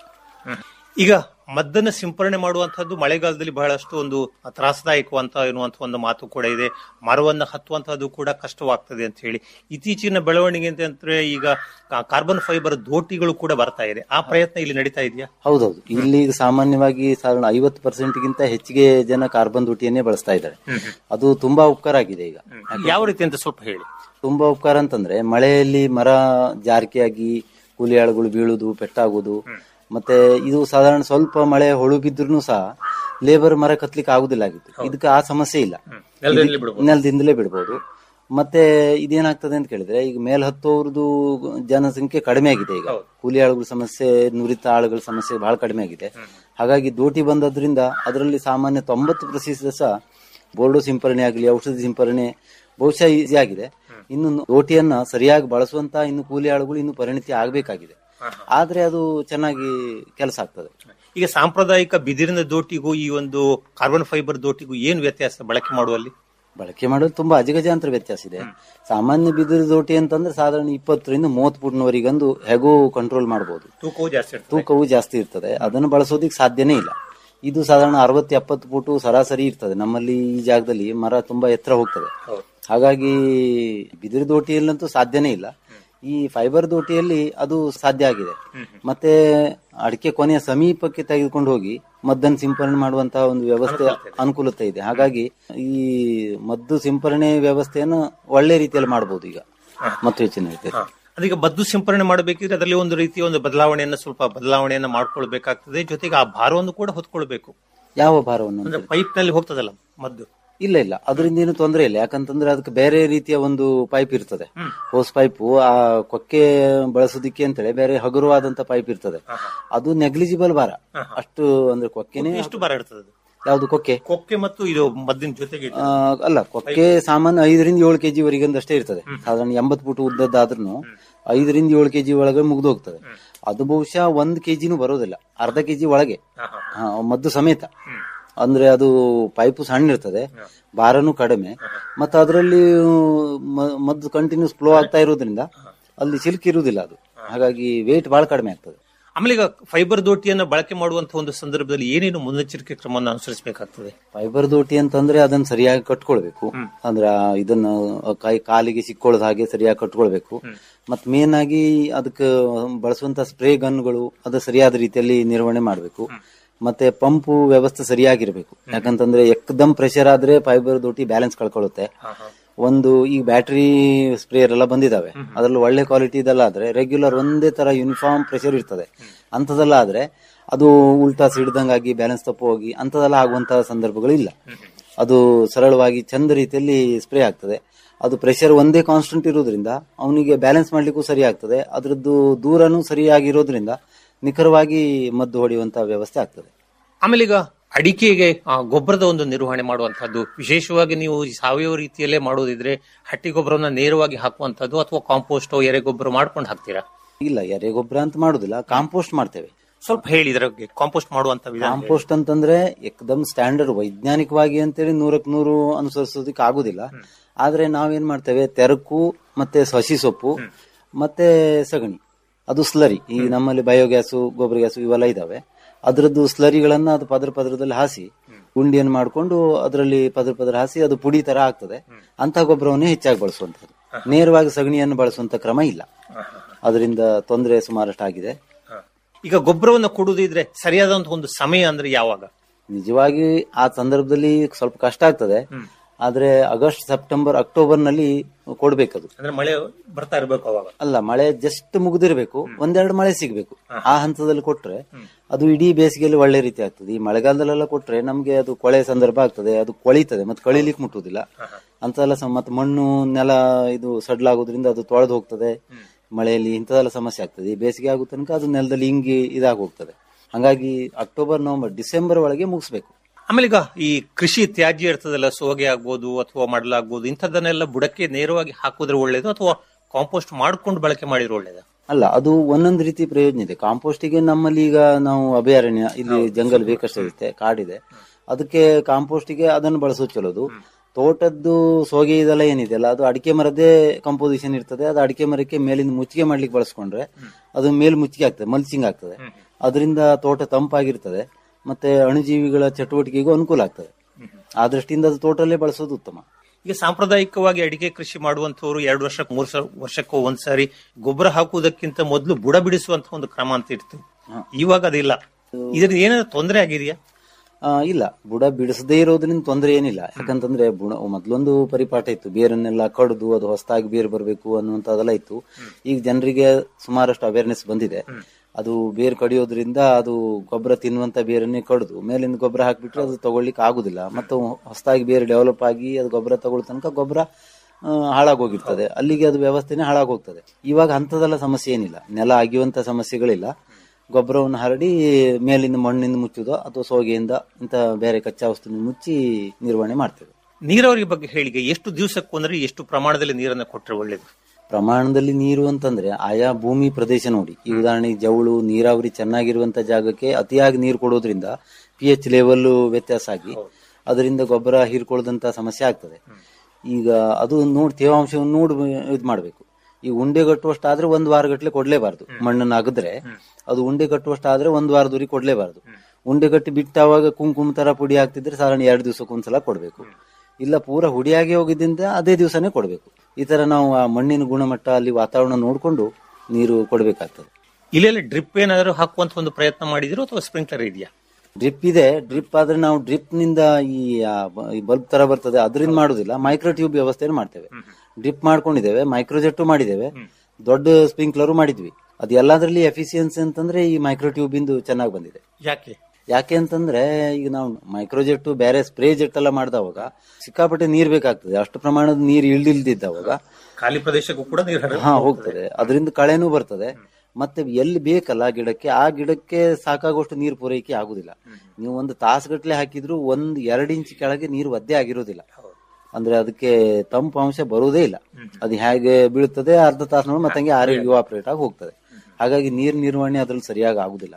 ಈಗ ಮದ್ದನ್ನ ಸಿಂಪರಣೆ ಮಾಡುವಂತಹದ್ದು ಮಳೆಗಾಲದಲ್ಲಿ ಬಹಳಷ್ಟು ಒಂದು ತ್ರಾಸದಾಯಕವಂತ ಎನ್ನುವಂತ ಒಂದು ಮಾತು ಕೂಡ ಇದೆ ಮರವನ್ನ ಹತ್ತುವಂತಹದ್ದು ಕೂಡ ಕಷ್ಟವಾಗ್ತದೆ ಅಂತ ಹೇಳಿ ಇತ್ತೀಚಿನ ಬೆಳವಣಿಗೆ ಅಂತಂದ್ರೆ ಈಗ ಕಾ- ಕಾರ್ಬನ್ ಫೈಬರ್ ದೋಟಿಗಳು ಕೂಡ ಬರ್ತಾ ಇದೆ ಆ ಪ್ರಯತ್ನ ಇಲ್ಲಿ ನಡೀತಾ ಇದೆಯಾ ಹೌದೌದು ಇಲ್ಲಿ ಈಗ ಸಾಮಾನ್ಯವಾಗಿ ಸಾಧಾರಣ ಐವತ್ತು ಪರ್ಸೆಂಟ್ ಗಿಂತ ಹೆಚ್ಚಿಗೆ ಜನ ಕಾರ್ಬನ್ ದುಟಿಯನ್ನೇ ಬಳಸ್ತಾ ಇದ್ದಾರೆ ಅದು ತುಂಬಾ ಉಪಕಾರ ಆಗಿದೆ ಈಗ ಯಾವ ರೀತಿ ಅಂತ ಸ್ವಲ್ಪ ಹೇಳಿ ತುಂಬಾ ಉಪಕಾರ ಅಂತಂದ್ರೆ ಮಳೆಯಲ್ಲಿ ಮರ ಜಾರಿಕೆಯಾಗಿ ಕೂಲಿ ಆಳುಗಳು ಬೀಳುದು ಪೆಟ್ಟಾಗುದು ಮತ್ತೆ ಇದು ಸಾಧಾರಣ ಸ್ವಲ್ಪ ಮಳೆ ಹೊಳು ಬಿದ್ರು ಸಹ ಲೇಬರ್ ಮರ ಕತ್ಲಿಕ್ಕೆ ಆಗುದಿಲ್ಲ ಆಗಿತ್ತು ಇದಕ್ಕೆ ಆ ಸಮಸ್ಯೆ ಇಲ್ಲ ನೆಲದಲ್ಲಿ ಇದಕ್ಕೆ- ನೆಲದಿಂದಲೇ ಬಿಡಬಹುದು ಮತ್ತೆ ಇದೇನಾಗ್ತದೆ ಅಂತ ಕೇಳಿದ್ರೆ ಈಗ ಮೇಲ್ ಹತ್ತೋರ್ದು ಜನಸಂಖ್ಯೆ ಕಡಿಮೆ ಆಗಿದೆ ಈಗ ಕೂಲಿ ಆಳುಗಳ ಸಮಸ್ಯೆ ನುರಿತ ಆಳುಗಳ ಸಮಸ್ಯೆ ಬಹಳ ಕಡಿಮೆ ಆಗಿದೆ ಹಾಗಾಗಿ ದೋಟಿ ಬಂದದ್ರಿಂದ ಅದರಲ್ಲಿ ಸಾಮಾನ್ಯ ತೊಂಬತ್ತು ಪ್ರತಿಶತ ಸಹ ಬೋರ್ಡು ಸಿಂಪರಣೆ ಆಗಲಿ ಔಷಧಿ ಸಿಂಪರಣೆ ಬಹುಶಃ ಈಸಿ ಆಗಿದೆ ಇನ್ನು ದೋಟಿಯನ್ನ ಸರಿಯಾಗಿ ಬಳಸುವಂತ ಇನ್ನು ಕೂಲಿ ಆಳುಗಳು ಇನ್ನು ಪರಿಣಿತಿ ಆಗಬೇಕಾಗಿದೆ ಆದ್ರೆ ಅದು ಚೆನ್ನಾಗಿ ಕೆಲಸ ಆಗ್ತದೆ ಈಗ ಸಾಂಪ್ರದಾಯಿಕ ಬಿದಿರಿನ ದೋಟಿಗೂ ಈ ಒಂದು ಕಾರ್ಬನ್ ಫೈಬರ್ ದೋಟಿಗೂ ಏನು ವ್ಯತ್ಯಾಸ ಬಳಕೆ ಮಾಡುವಲ್ಲಿ ಬಳಕೆ ಮಾಡೋದು ತುಂಬಾ ಅಜಗಜಾಂತರ ವ್ಯತ್ಯಾಸ ಇದೆ ಸಾಮಾನ್ಯ ಬಿದಿರು ದೋಟಿ ಅಂತಂದ್ರೆ ಸಾಧಾರಣ ಇಪ್ಪತ್ತರಿಂದ ಮೂವತ್ತು ಫುಟ್ನವರೆಗಂದು ಹೇಗೂ ಕಂಟ್ರೋಲ್ ಮಾಡಬಹುದು ತೂಕವು ಜಾಸ್ತಿ ಇರ್ತದೆ ತೂಕವು ಜಾಸ್ತಿ ಇರ್ತದೆ ಅದನ್ನು ಬಳಸೋದಿಕ್ ಸಾಧ್ಯನೇ ಇಲ್ಲ ಇದು ಸಾಧಾರಣ ಅರವತ್ತು ಎಪ್ಪತ್ತು ಫುಟು ಸರಾಸರಿ ಇರ್ತದೆ ನಮ್ಮಲ್ಲಿ ಈ ಜಾಗದಲ್ಲಿ ಮರ ತುಂಬಾ ಎತ್ತರ ಹೋಗ್ತದೆ ಹಾಗಾಗಿ ಬಿದಿರು ದೋಟಿಯಲ್ಲಂತೂ ಸಾಧ್ಯನೇ ಇಲ್ಲ ಈ ಫೈಬರ್ ದೋಟಿಯಲ್ಲಿ ಅದು ಸಾಧ್ಯ ಆಗಿದೆ ಮತ್ತೆ ಅಡಿಕೆ ಕೊನೆಯ ಸಮೀಪಕ್ಕೆ ತೆಗೆದುಕೊಂಡು ಹೋಗಿ ಮದ್ದನ್ನು ಸಿಂಪರಣೆ ಮಾಡುವಂತಹ ಒಂದು ವ್ಯವಸ್ಥೆ ಅನುಕೂಲತೆ ಇದೆ ಹಾಗಾಗಿ ಈ ಮದ್ದು ಸಿಂಪರಣೆ ವ್ಯವಸ್ಥೆಯನ್ನು ಒಳ್ಳೆ ರೀತಿಯಲ್ಲಿ ಮಾಡಬಹುದು ಈಗ ಮತ್ತು ಹೆಚ್ಚಿನ ರೀತಿಯಲ್ಲಿ ಅದೀಗ ಬದ್ದು ಸಿಂಪರಣೆ ಮಾಡಬೇಕಿದ್ರೆ ಅದರಲ್ಲಿ ಒಂದು ರೀತಿಯ ಒಂದು ಬದಲಾವಣೆಯನ್ನ ಸ್ವಲ್ಪ ಬದಲಾವಣೆಯನ್ನ ಮಾಡ್ಕೊಳ್ಬೇಕಾಗ್ತದೆ ಜೊತೆಗೆ ಆ ಭಾರವನ್ನು ಕೂಡ ಹೊತ್ಕೊಳ್ಬೇಕು ಯಾವ ಭಾರವನ್ನು ಅಂದ್ರೆ ಪೈಪ್ ನಲ್ಲಿ ಹೋಗ್ತದಲ್ಲ ಮದ್ದು ಇಲ್ಲ ಇಲ್ಲ ಅದರಿಂದ ಏನು ತೊಂದರೆ ಇಲ್ಲ ಯಾಕಂತಂದ್ರೆ ಅದಕ್ಕೆ ಬೇರೆ ರೀತಿಯ ಒಂದು ಪೈಪ್ ಇರ್ತದೆ ಹೋಸ್ ಪೈಪ್ ಆ ಕೊಕ್ಕೆ ಬಳಸೋದಿಕ್ಕೆ ಅಂತೇಳಿ ಬೇರೆ ಹಗುರವಾದಂತ ಪೈಪ್ ಇರ್ತದೆ ಅದು ನೆಗ್ಲಿಜಿಬಲ್ ಭಾರ ಅಷ್ಟು ಅಂದ್ರೆ ಕೊಕ್ಕೆನೆ ಎಷ್ಟು ಭಾರ ಇರ್ತದೆ ಅದು? ಯಾವ್ದು ಕೊಕ್ಕೆ ಕೊಕ್ಕೆ ಮತ್ತು ಇದು ಮದ್ದಿನ ಜೊತೆಗೆ ಆ, ಅಲ್ಲ ಕೊಕ್ಕೆ ಸಾಮಾನ್ಯ ಐದರಿಂದ ಏಳು ಕೆಜಿ ವರೆಗಂದಷ್ಟೇ ಇರ್ತದೆ ಸಾಧಾರಣ ಎಂಬತ್ ಫುಟ್ ಉದ್ದದ್ದಾದ್ರೂ ಐದರಿಂದ ಏಳು ಕೆಜಿ ಒಳಗೆ ಮುಗ್ದು ಹೋಗ್ತದೆ ಅದು ಬಹುಶಃ ಒಂದ್ ಕೆಜಿನೂ ಬರೋದಿಲ್ಲ ಅರ್ಧ ಕೆಜಿ ಒಳಗೆ ಹಾ, ಮದ್ದು ಸಮೇತ ಅಂದ್ರೆ ಅದು ಪೈಪು ಸಣ್ಣ ಇರ್ತದೆ ಭಾರನೂ ಕಡಿಮೆ ಮತ್ತೆ ಅದರಲ್ಲಿ ಮದ್ದು ಕಂಟಿನ್ಯೂಸ್ ಫ್ಲೋ ಆಗ್ತಾ ಇರೋದ್ರಿಂದ ಅಲ್ಲಿ ಸಿಲ್ಕ್ ಇರುವುದಿಲ್ಲ ಅದು ಹಾಗಾಗಿ ವೇಟ್ ಬಹಳ ಕಡಿಮೆ ಆಗ್ತದೆ ಆಮೇಲೆ ಈಗ ಫೈಬರ್ ದೋಟಿಯನ್ನ ಬಳಕೆ ಮಾಡುವಂತಹ ಒಂದು ಸಂದರ್ಭದಲ್ಲಿ ಏನೇನು ಮುನ್ನೆಚ್ಚರಿಕೆ ಕ್ರಮವನ್ನು ಅನುಸರಿಸಬೇಕಾಗ್ತದೆ ಫೈಬರ್ ದೋಟಿ ಅಂತಂದ್ರೆ ಅದನ್ನ ಸರಿಯಾಗಿ ಕಟ್ಕೊಳ್ಬೇಕು ಅಂದ್ರ ಇದನ್ನ ಕೈ ಕಾಲಿಗೆ ಸಿಕ್ಕೊಳ್ಳದ ಹಾಗೆ ಸರಿಯಾಗಿ ಕಟ್ಕೊಳ್ಬೇಕು ಮತ್ ಮೇನ್ ಆಗಿ ಅದಕ್ಕೆ ಬಳಸುವಂತ ಸ್ಪ್ರೇ ಗನ್ಗಳು ಅದು ಸರಿಯಾದ ರೀತಿಯಲ್ಲಿ ನಿರ್ವಹಣೆ ಮಾಡಬೇಕು ಮತ್ತೆ ಪಂಪು ವ್ಯವಸ್ಥೆ ಸರಿಯಾಗಿರ್ಬೇಕು ಯಾಕಂತಂದ್ರೆ ಎಕ್ದಮ್ ಪ್ರೆಷರ್ ಆದ್ರೆ ಫೈಬರ್ ದೊಟ್ಟಿ ಬ್ಯಾಲೆನ್ಸ್ ಕಳ್ಕೊಳ್ಳುತ್ತೆ ಒಂದು ಈ ಬ್ಯಾಟರಿ ಸ್ಪ್ರೇಯರ್ ಎಲ್ಲ ಬಂದಿದಾವೆ ಅದ್ರಲ್ಲಿ ಒಳ್ಳೆ ಕ್ವಾಲಿಟಿ ಇದೆಲ್ಲ ಆದ್ರೆ ರೆಗ್ಯುಲರ್ ಒಂದೇ ತರ ಯೂನಿಫಾರ್ಮ್ ಪ್ರೆಷರ್ ಇರ್ತದೆ ಅಂತದೆಲ್ಲ ಆದ್ರೆ ಅದು ಉಲ್ಟಾ ಸಿಡ್ದಂಗಾಗಿ ಬ್ಯಾಲೆನ್ಸ್ ತಪ್ಪು ಹೋಗಿ ಅಂತದೆಲ್ಲ ಆಗುವಂತಹ ಸಂದರ್ಭಗಳು ಇಲ್ಲ ಅದು ಸರಳವಾಗಿ ಚಂದ ರೀತಿಯಲ್ಲಿ ಸ್ಪ್ರೇ ಆಗ್ತದೆ ಅದು ಪ್ರೆಷರ್ ಒಂದೇ ಕಾನ್ಸ್ಟೆಂಟ್ ಇರೋದ್ರಿಂದ ಅವನಿಗೆ ಬ್ಯಾಲೆನ್ಸ್ ಮಾಡ್ಲಿಕ್ಕೂ ಸರಿ ಆಗ್ತದೆ ಅದ್ರದ್ದು ದೂರನೂ ಸರಿಯಾಗಿರೋದ್ರಿಂದ ನಿಖರವಾಗಿ ಮದ್ದು ಹೊಡೆಯುವಂತ ವ್ಯವಸ್ಥೆ ಆಗ್ತದೆ ಆಮೇಲೆ ಈಗ ಅಡಿಕೆಗೆ ಆ, ಗೊಬ್ಬರದ ಒಂದು ನಿರ್ವಹಣೆ ಮಾಡುವಂತಹದ್ದು ವಿಶೇಷವಾಗಿ ನೀವು ಈ ಸಾವಯವ ರೀತಿಯಲ್ಲೇ ಮಾಡೋದಿದ್ರೆ ಹಟ್ಟಿ ಗೊಬ್ಬರವನ್ನ ನೇರವಾಗಿ ಹಾಕುವಂತದ್ದು ಅಥವಾ ಕಾಂಪೋಸ್ಟ್ ಎರೆ ಗೊಬ್ಬರ ಮಾಡ್ಕೊಂಡು ಹಾಕ್ತೀರಾ ಇಲ್ಲ ಎರೆ ಗೊಬ್ಬರ ಅಂತ ಮಾಡುದಿಲ್ಲ ಕಾಂಪೋಸ್ಟ್ ಮಾಡ್ತೇವೆ ಸ್ವಲ್ಪ ಹೇಳಿ ಇದ್ರ ಬಗ್ಗೆ ಕಾಂಪೋಸ್ಟ್ ಮಾಡುವಂತ ವಿಧಾನ ಹೇಳಿ. ಕಾಂಪೋಸ್ಟ್ ಅಂತಂದ್ರೆ ಎಕ್ದಮ್ ಸ್ಟ್ಯಾಂಡರ್ಡ್ ವೈಜ್ಞಾನಿಕವಾಗಿ ಅಂತೇಳಿ ನೂರಕ್ ನೂರು ಅನುಸರಿಸೋದಕ್ಕೆ ಆಗುದಿಲ್ಲ ಆದ್ರೆ ನಾವೇನ್ ಮಾಡ್ತೇವೆ ತೆರಕು ಮತ್ತೆ ಹಸಿ ಸೊಪ್ಪು ಮತ್ತೆ ಸಗಣಿ ಅದು ಸ್ಲರಿ ಈ ನಮ್ಮಲ್ಲಿ ಬಯೋಗ್ಯಾಸು ಗೊಬ್ಬರ ಗ್ಯಾಸು ಇವೆಲ್ಲ ಇದಾವೆ ಅದರದ್ದು ಸ್ಲರಿಗಳನ್ನ ಅದು ಪದ್ರ ಪದರದಲ್ಲಿ ಹಾಸಿ ಗುಂಡಿಯನ್ನು ಮಾಡ್ಕೊಂಡು ಅದರಲ್ಲಿ ಪದ್ರ ಪದ್ರ ಹಾಸಿ ಅದು ಪುಡಿ ತರ ಆಗ್ತದೆ ಅಂತ ಗೊಬ್ಬರವನ್ನೇ ಹೆಚ್ಚಾಗಿ ಬಳಸುವಂತದ್ದು ನೇರವಾಗಿ ಸಗಣಿಯನ್ನು ಬಳಸುವಂತ ಕ್ರಮ ಇಲ್ಲ ಅದರಿಂದ ತೊಂದರೆ ಸುಮಾರಷ್ಟು ಆಗಿದೆ ಈಗ ಗೊಬ್ಬರವನ್ನ ಕೊಡುದಿದ್ರೆ ಸರಿಯಾದಂತಹ ಒಂದು ಸಮಯ ಅಂದ್ರೆ ಯಾವಾಗ ನಿಜವಾಗಿ ಆ ಸಂದರ್ಭದಲ್ಲಿ ಸ್ವಲ್ಪ ಕಷ್ಟ ಆಗ್ತದೆ ಆದ್ರೆ ಆಗಸ್ಟ್ ಸೆಪ್ಟೆಂಬರ್ ಅಕ್ಟೋಬರ್ ನಲ್ಲಿ ಕೊಡ್ಬೇಕದು ಅಂದ್ರೆ ಮಳೆ ಬರ್ತಾ ಇರ್ಬೇಕು ಅವಾಗ ಅಲ್ಲ ಮಳೆ ಜಸ್ಟ್ ಮುಗಿದಿರ್ಬೇಕು ಒಂದೆರಡು ಮಳೆ ಸಿಗ್ಬೇಕು ಆ ಹಂತದಲ್ಲಿ ಕೊಟ್ರೆ ಅದು ಇಡೀ ಬೇಸಿಗೆಯಲ್ಲಿ ಒಳ್ಳೆ ರೀತಿ ಆಗ್ತದೆ ಈ ಮಳೆಗಾಲದಲ್ಲೆಲ್ಲ ಕೊಟ್ರೆ ನಮ್ಗೆ ಅದು ಕೊಳೆ ಸಂದರ್ಭ ಆಗ್ತದೆ ಅದು ಕೊಳಿತದೆ ಮತ್ತೆ ಕಳಿಲಿಕ್ಕೆ ಮುಟ್ಟುದಿಲ್ಲ ಅಂತೆಲ್ಲ ಸಮ- ಮತ್ತೆ ಮಣ್ಣು ನೆಲ ಇದು ಸಡ್ಲಾಗೋದ್ರಿಂದ ಅದು ತೊಳೆದು ಹೋಗ್ತದೆ ಮಳೆಯಲ್ಲಿ ಇಂಥದೆಲ್ಲ ಸಮಸ್ಯೆ ಆಗ್ತದೆ ಈ ಬೇಸಿಗೆ ಆಗೋ ತನಕ ಅದು ನೆಲದಲ್ಲಿ ಹಿಂಗಿ ಇದಾಗಿ ಹೋಗ್ತದೆ ಹಂಗಾಗಿ ಅಕ್ಟೋಬರ್ ನವೆಂಬರ್ ಡಿಸೆಂಬರ್ ಒಳಗೆ ಮುಗಿಸ್ಬೇಕು ಆಮೇಲೆ ಈಗ ಈ ಕೃಷಿ ತ್ಯಾಜ್ಯ ಇರ್ತದಲ್ಲ ಸೋಗೆ ಆಗ್ಬೋದು ಅಥವಾ ಮಡಲಾಗ್ಬೋದು ಇಂಥದ್ದನ್ನೆಲ್ಲ ಬುಡಕ್ಕೆ ನೇರವಾಗಿ ಹಾಕಿದ್ರೆ ಒಳ್ಳೇದು ಅಥವಾ ಕಾಂಪೋಸ್ಟ್ ಮಾಡ್ಕೊಂಡು ಬಳಕೆ ಮಾಡಿದ್ರೆ ಒಳ್ಳೇದು ಅಲ್ಲ ಅದು ಒಂದೊಂದು ರೀತಿ ಪ್ರಯೋಜನ ಇದೆ ಕಾಂಪೋಸ್ಟಿಗೆ ನಮ್ಮಲ್ಲಿ ಈಗ ನಾವು ಅಭಯಾರಣ್ಯ ಇಲ್ಲಿ ಜಂಗಲ್ ಬೇಕಷ್ಟು ಇರುತ್ತೆ ಕಾಡಿದೆ ಅದಕ್ಕೆ ಕಾಂಪೋಸ್ಟಿಗೆ ಅದನ್ನು ಬಳಸೋದು ಚಲೋದು ತೋಟದ್ದು ಸೋಗೆ ಇದೆಲ್ಲ ಏನಿದೆಯಲ್ಲ ಅದು ಅಡಿಕೆ ಮರದೇ ಕಂಪೋಸಿಷನ್ ಇರ್ತದೆ ಅದು ಅಡಿಕೆ ಮರಕ್ಕೆ ಮೇಲಿಂದ ಮುಚ್ಚಿಗೆ ಮಾಡ್ಲಿಕ್ಕೆ ಬಳಸ್ಕೊಂಡ್ರೆ ಅದು ಮೇಲ್ ಮುಚ್ಚಿಗೆ ಆಗ್ತದೆ ಮಲ್ಚಿಂಗ್ ಆಗ್ತದೆ ಅದರಿಂದ ತೋಟ ತಂಪಾಗಿರ್ತದೆ ಮತ್ತೆ ಅಣುಜೀವಿಗಳ ಚಟುವಟಿಕೆಗೂ ಅನುಕೂಲ ಆಗ್ತದೆ ಆ ದೃಷ್ಟಿಯಿಂದ ಅದು ತೋಟಲ್ಲೇ ಬಳಸೋದು ಉತ್ತಮ ಈಗ ಸಾಂಪ್ರದಾಯಿಕವಾಗಿ ಅಡಿಕೆ ಕೃಷಿ ಮಾಡುವಂತವರು ಎರಡು ವರ್ಷಕ್ಕೆ ಮೂರು ಸ- ವರ್ಷಕ್ಕೂ ಒಂದ್ಸಾರಿ ಗೊಬ್ಬರ ಹಾಕುವುದಕ್ಕಿಂತ ಮೊದಲು ಬುಡ ಬಿಡಿಸುವಂತ ಒಂದು ಕ್ರಮ ಅಂತ ಇರ್ತು ಇವಾಗ ಅದಿಲ್ಲ ಇದ್ರಿಂದ ಏನಾದ್ರು ತೊಂದರೆ ಆಗಿದೆಯಾ ಆ, ಇಲ್ಲ ಬುಡ ಬಿಡಿಸದೇ ಇರೋದ್ರಿಂದ ತೊಂದರೆ ಏನಿಲ್ಲ ಯಾಕಂತಂದ್ರೆ ಬುಡ ಮೊದ್ಲೊಂದು ಪರಿಪಾಠ ಇತ್ತು ಬೇರನ್ನೆಲ್ಲ ಕಡ್ದು ಅದು ಹೊಸದಾಗಿ ಬೇರು ಬರಬೇಕು ಅನ್ನುವಂಥದ್ದೆಲ್ಲ ಇತ್ತು ಈಗ ಜನರಿಗೆ ಸುಮಾರಷ್ಟು ಅವೇರ್ನೆಸ್ ಬಂದಿದೆ ಅದು ಬೇರು ಕಡಿಯೋದ್ರಿಂದ ಅದು ಗೊಬ್ಬರ ತಿನ್ನುವಂತ ಬೇರನ್ನೇ ಕಡ್ದು ಮೇಲಿಂದ ಗೊಬ್ಬರ ಹಾಕ್ಬಿಟ್ರೆ ಅದು ತಗೊಳ್ಳಿಕ್ಕೆ ಆಗುದಿಲ್ಲ ಮತ್ತು ಹೊಸದಾಗಿ ಬೇರೆ ಡೆವಲಪ್ ಆಗಿ ಅದು ಗೊಬ್ಬರ ತಗೊಳ್ಳೋ ತನಕ ಗೊಬ್ಬರ ಹಾಳಾಗೋಗಿರ್ತದೆ ಅಲ್ಲಿಗೆ ಅದು ವ್ಯವಸ್ಥೆನೇ ಹಾಳಾಗೋಗ್ತದೆ ಇವಾಗ ಅಂಥದ್ದೆಲ್ಲ ಸಮಸ್ಯೆ ಏನಿಲ್ಲ ನೆಲ ಅಗಿಯುವಂತ ಸಮಸ್ಯೆಗಳಿಲ್ಲ ಗೊಬ್ಬರವನ್ನು ಹರಡಿ ಮೇಲಿಂದ ಮಣ್ಣಿಂದ ಮುಚ್ಚುವುದೋ ಅಥವಾ ಸೋಗೆಯಿಂದ ಇಂಥ ಬೇರೆ ಕಚ್ಚಾ ವಸ್ತುವಿನ ಮುಚ್ಚಿ ನಿರ್ವಹಣೆ ಮಾಡ್ತೇವೆ ನೀರಾವರಿ ಬಗ್ಗೆ ಹೇಳಿ ಈಗ ಎಷ್ಟು ದಿವಸಕ್ಕೂ ಅಂದ್ರೆ ಎಷ್ಟು ಪ್ರಮಾಣದಲ್ಲಿ ನೀರನ್ನ ಕೊಟ್ರೆ ಒಳ್ಳೇದು ಪ್ರಮಾಣದಲ್ಲಿ ನೀರು ಅಂತಂದ್ರೆ ಆಯಾ ಭೂಮಿ ಪ್ರದೇಶ ನೋಡಿ ಈ ಉದಾಹರಣೆಗೆ ಜವಳು ನೀರಾವರಿ ಚೆನ್ನಾಗಿರುವಂತ ಜಾಗಕ್ಕೆ ಅತಿಯಾಗಿ ನೀರು ಕೊಡೋದ್ರಿಂದ ಪಿ ಎಚ್ ಲೆವೆಲ್ ವ್ಯತ್ಯಾಸ ಆಗಿ ಅದರಿಂದ ಗೊಬ್ಬರ ಹೀರ್ಕೊಳ್ಳದಂತ ಸಮಸ್ಯೆ ಆಗ್ತದೆ ಈಗ ಅದು ನೋಡಿ ತೇವಾಂಶವನ್ನು ನೋಡಿ ಇದು ಮಾಡಬೇಕು ಈ ಉಂಡೆ ಕಟ್ಟುವಷ್ಟಾದ್ರೆ ಒಂದ್ ವಾರ ಗಟ್ಲೆ ಕೊಡ್ಲೇಬಾರ್ದು ಮಣ್ಣನ್ನು ಅಗದ್ರೆ ಅದು ಉಂಡೆ ಕಟ್ಟುವಷ್ಟಾದ್ರೆ ಒಂದ್ ವಾರದವರೆಗೆ ಕೊಡ್ಲೇಬಾರ್ದು ಉಂಡೆ ಕಟ್ಟಿ ಬಿಟ್ಟಾವಾಗ ಕುಂಕುಮ ತರ ಪುಡಿ ಆಗ್ತಿದ್ರೆ ಸಾಧಾರಣ ಎರಡು ದಿವಸಕ್ಕೊಂದ್ಸಲ ಕೊಡ್ಬೇಕು ಇಲ್ಲ ಪೂರ ಹುಡಿಯಾಗಿ ಹೋಗಿದ್ದರಿಂದ ಅದೇ ದಿವಸನೇ ಕೊಡಬೇಕು ಈ ತರ ನಾವು ಆ ಮಣ್ಣಿನ ಗುಣಮಟ್ಟ ಅಲ್ಲಿ ವಾತಾವರಣ ನೋಡ್ಕೊಂಡು ನೀರು ಕೊಡಬೇಕಾಗ್ತದೆ ಇಲ್ಲೆಲ್ಲ ಡ್ರಿಪ್ ಏನಾದ್ರು ಹಾಕುವಂತ ಒಂದು ಪ್ರಯತ್ನ ಮಾಡಿದಿರೋ ಅಥವಾ ಸ್ಪ್ರಿಂಕ್ಲರ್ ಇದೆಯಾ ಡ್ರಿಪ್ ಇದೆ ಡ್ರಿಪ್ ಆದ್ರೆ ನಾವು ಡ್ರಿಪ್ ನಿಂದ ಈ ಬಲ್ಬ್ ತರ ಬರ್ತದೆ ಅದರಿಂದ ಮಾಡುದಿಲ್ಲ ಮೈಕ್ರೋ ಟ್ಯೂಬ್ ವ್ಯವಸ್ಥೆಯನ್ನು ಮಾಡ್ತೇವೆ ಡ್ರಿಪ್ ಮಾಡ್ಕೊಂಡಿದ್ದೇವೆ ಮೈಕ್ರೋಜೆಟ್ಟು ಮಾಡಿದ್ದೇವೆ ದೊಡ್ಡ ಸ್ಪ್ರಿಂಕ್ಲರು ಮಾಡಿದ್ವಿ ಅದು ಎಲ್ಲದರಲ್ಲಿ ಎಫಿಸಿಯನ್ಸಿ ಅಂತಂದ್ರೆ ಈ ಮೈಕ್ರೋ ಟ್ಯೂಬ್ ಇಂದು ಚೆನ್ನಾಗಿ ಬಂದಿದೆ ಯಾಕೆ ಯಾಕೆ ಅಂತಂದ್ರೆ ಈಗ ನಾವು ಮೈಕ್ರೋಜೆಟ್ ಬೇರೆ ಸ್ಪ್ರೇ ಜೆಟ್ ಎಲ್ಲ ಮಾಡಿದವಾಗ ಸಿಕ್ಕಾಪಟ್ಟೆ ನೀರ್ ಬೇಕಾಗ್ತದೆ ಅಷ್ಟು ಪ್ರಮಾಣದ ನೀರ್ ಇಳ್ದಿಲ್ದಿದ್ದವಾಗ ಖಾಲಿ ಪ್ರದೇಶಕ್ಕೂ ಕೂಡ ನೀರು ಹರಿದು ಹಾ ಹೋಗ್ತದೆ ಅದರಿಂದ ಕಳೆನೂ ಬರ್ತದೆ ಮತ್ತೆ ಎಲ್ಲಿ ಬೇಕಲ್ಲ ಗಿಡಕ್ಕೆ ಆ ಗಿಡಕ್ಕೆ ಸಾಕಾಗುವಷ್ಟು ನೀರು ಪೂರೈಕೆ ಆಗುದಿಲ್ಲ ನೀವು ಒಂದು ತಾಸುಗಟ್ಲೆ ಹಾಕಿದ್ರು ಒಂದ್ ಎರಡ್ ಇಂಚ್ ಕೆಳಗೆ ನೀರು ಒದ್ದೆ ಆಗಿರೋದಿಲ್ಲ ಅಂದ್ರೆ ಅದಕ್ಕೆ ತಂಪು ಅಂಶ ಬರುವುದೇ ಇಲ್ಲ ಅದು ಹೇಗೆ ಬೀಳ್ತದೆ ಅರ್ಧ ತಾಸು ಮತ್ತೆ ಹಂಗೆ ಆರಿ ಆಪರೇಟ್ ಆಗಿ ಹೋಗ್ತದೆ ಹಾಗಾಗಿ ನೀರ್ ನಿರ್ವಹಣೆ ಅದ್ರಲ್ಲಿ ಸರಿಯಾಗಿ ಆಗುದಿಲ್ಲ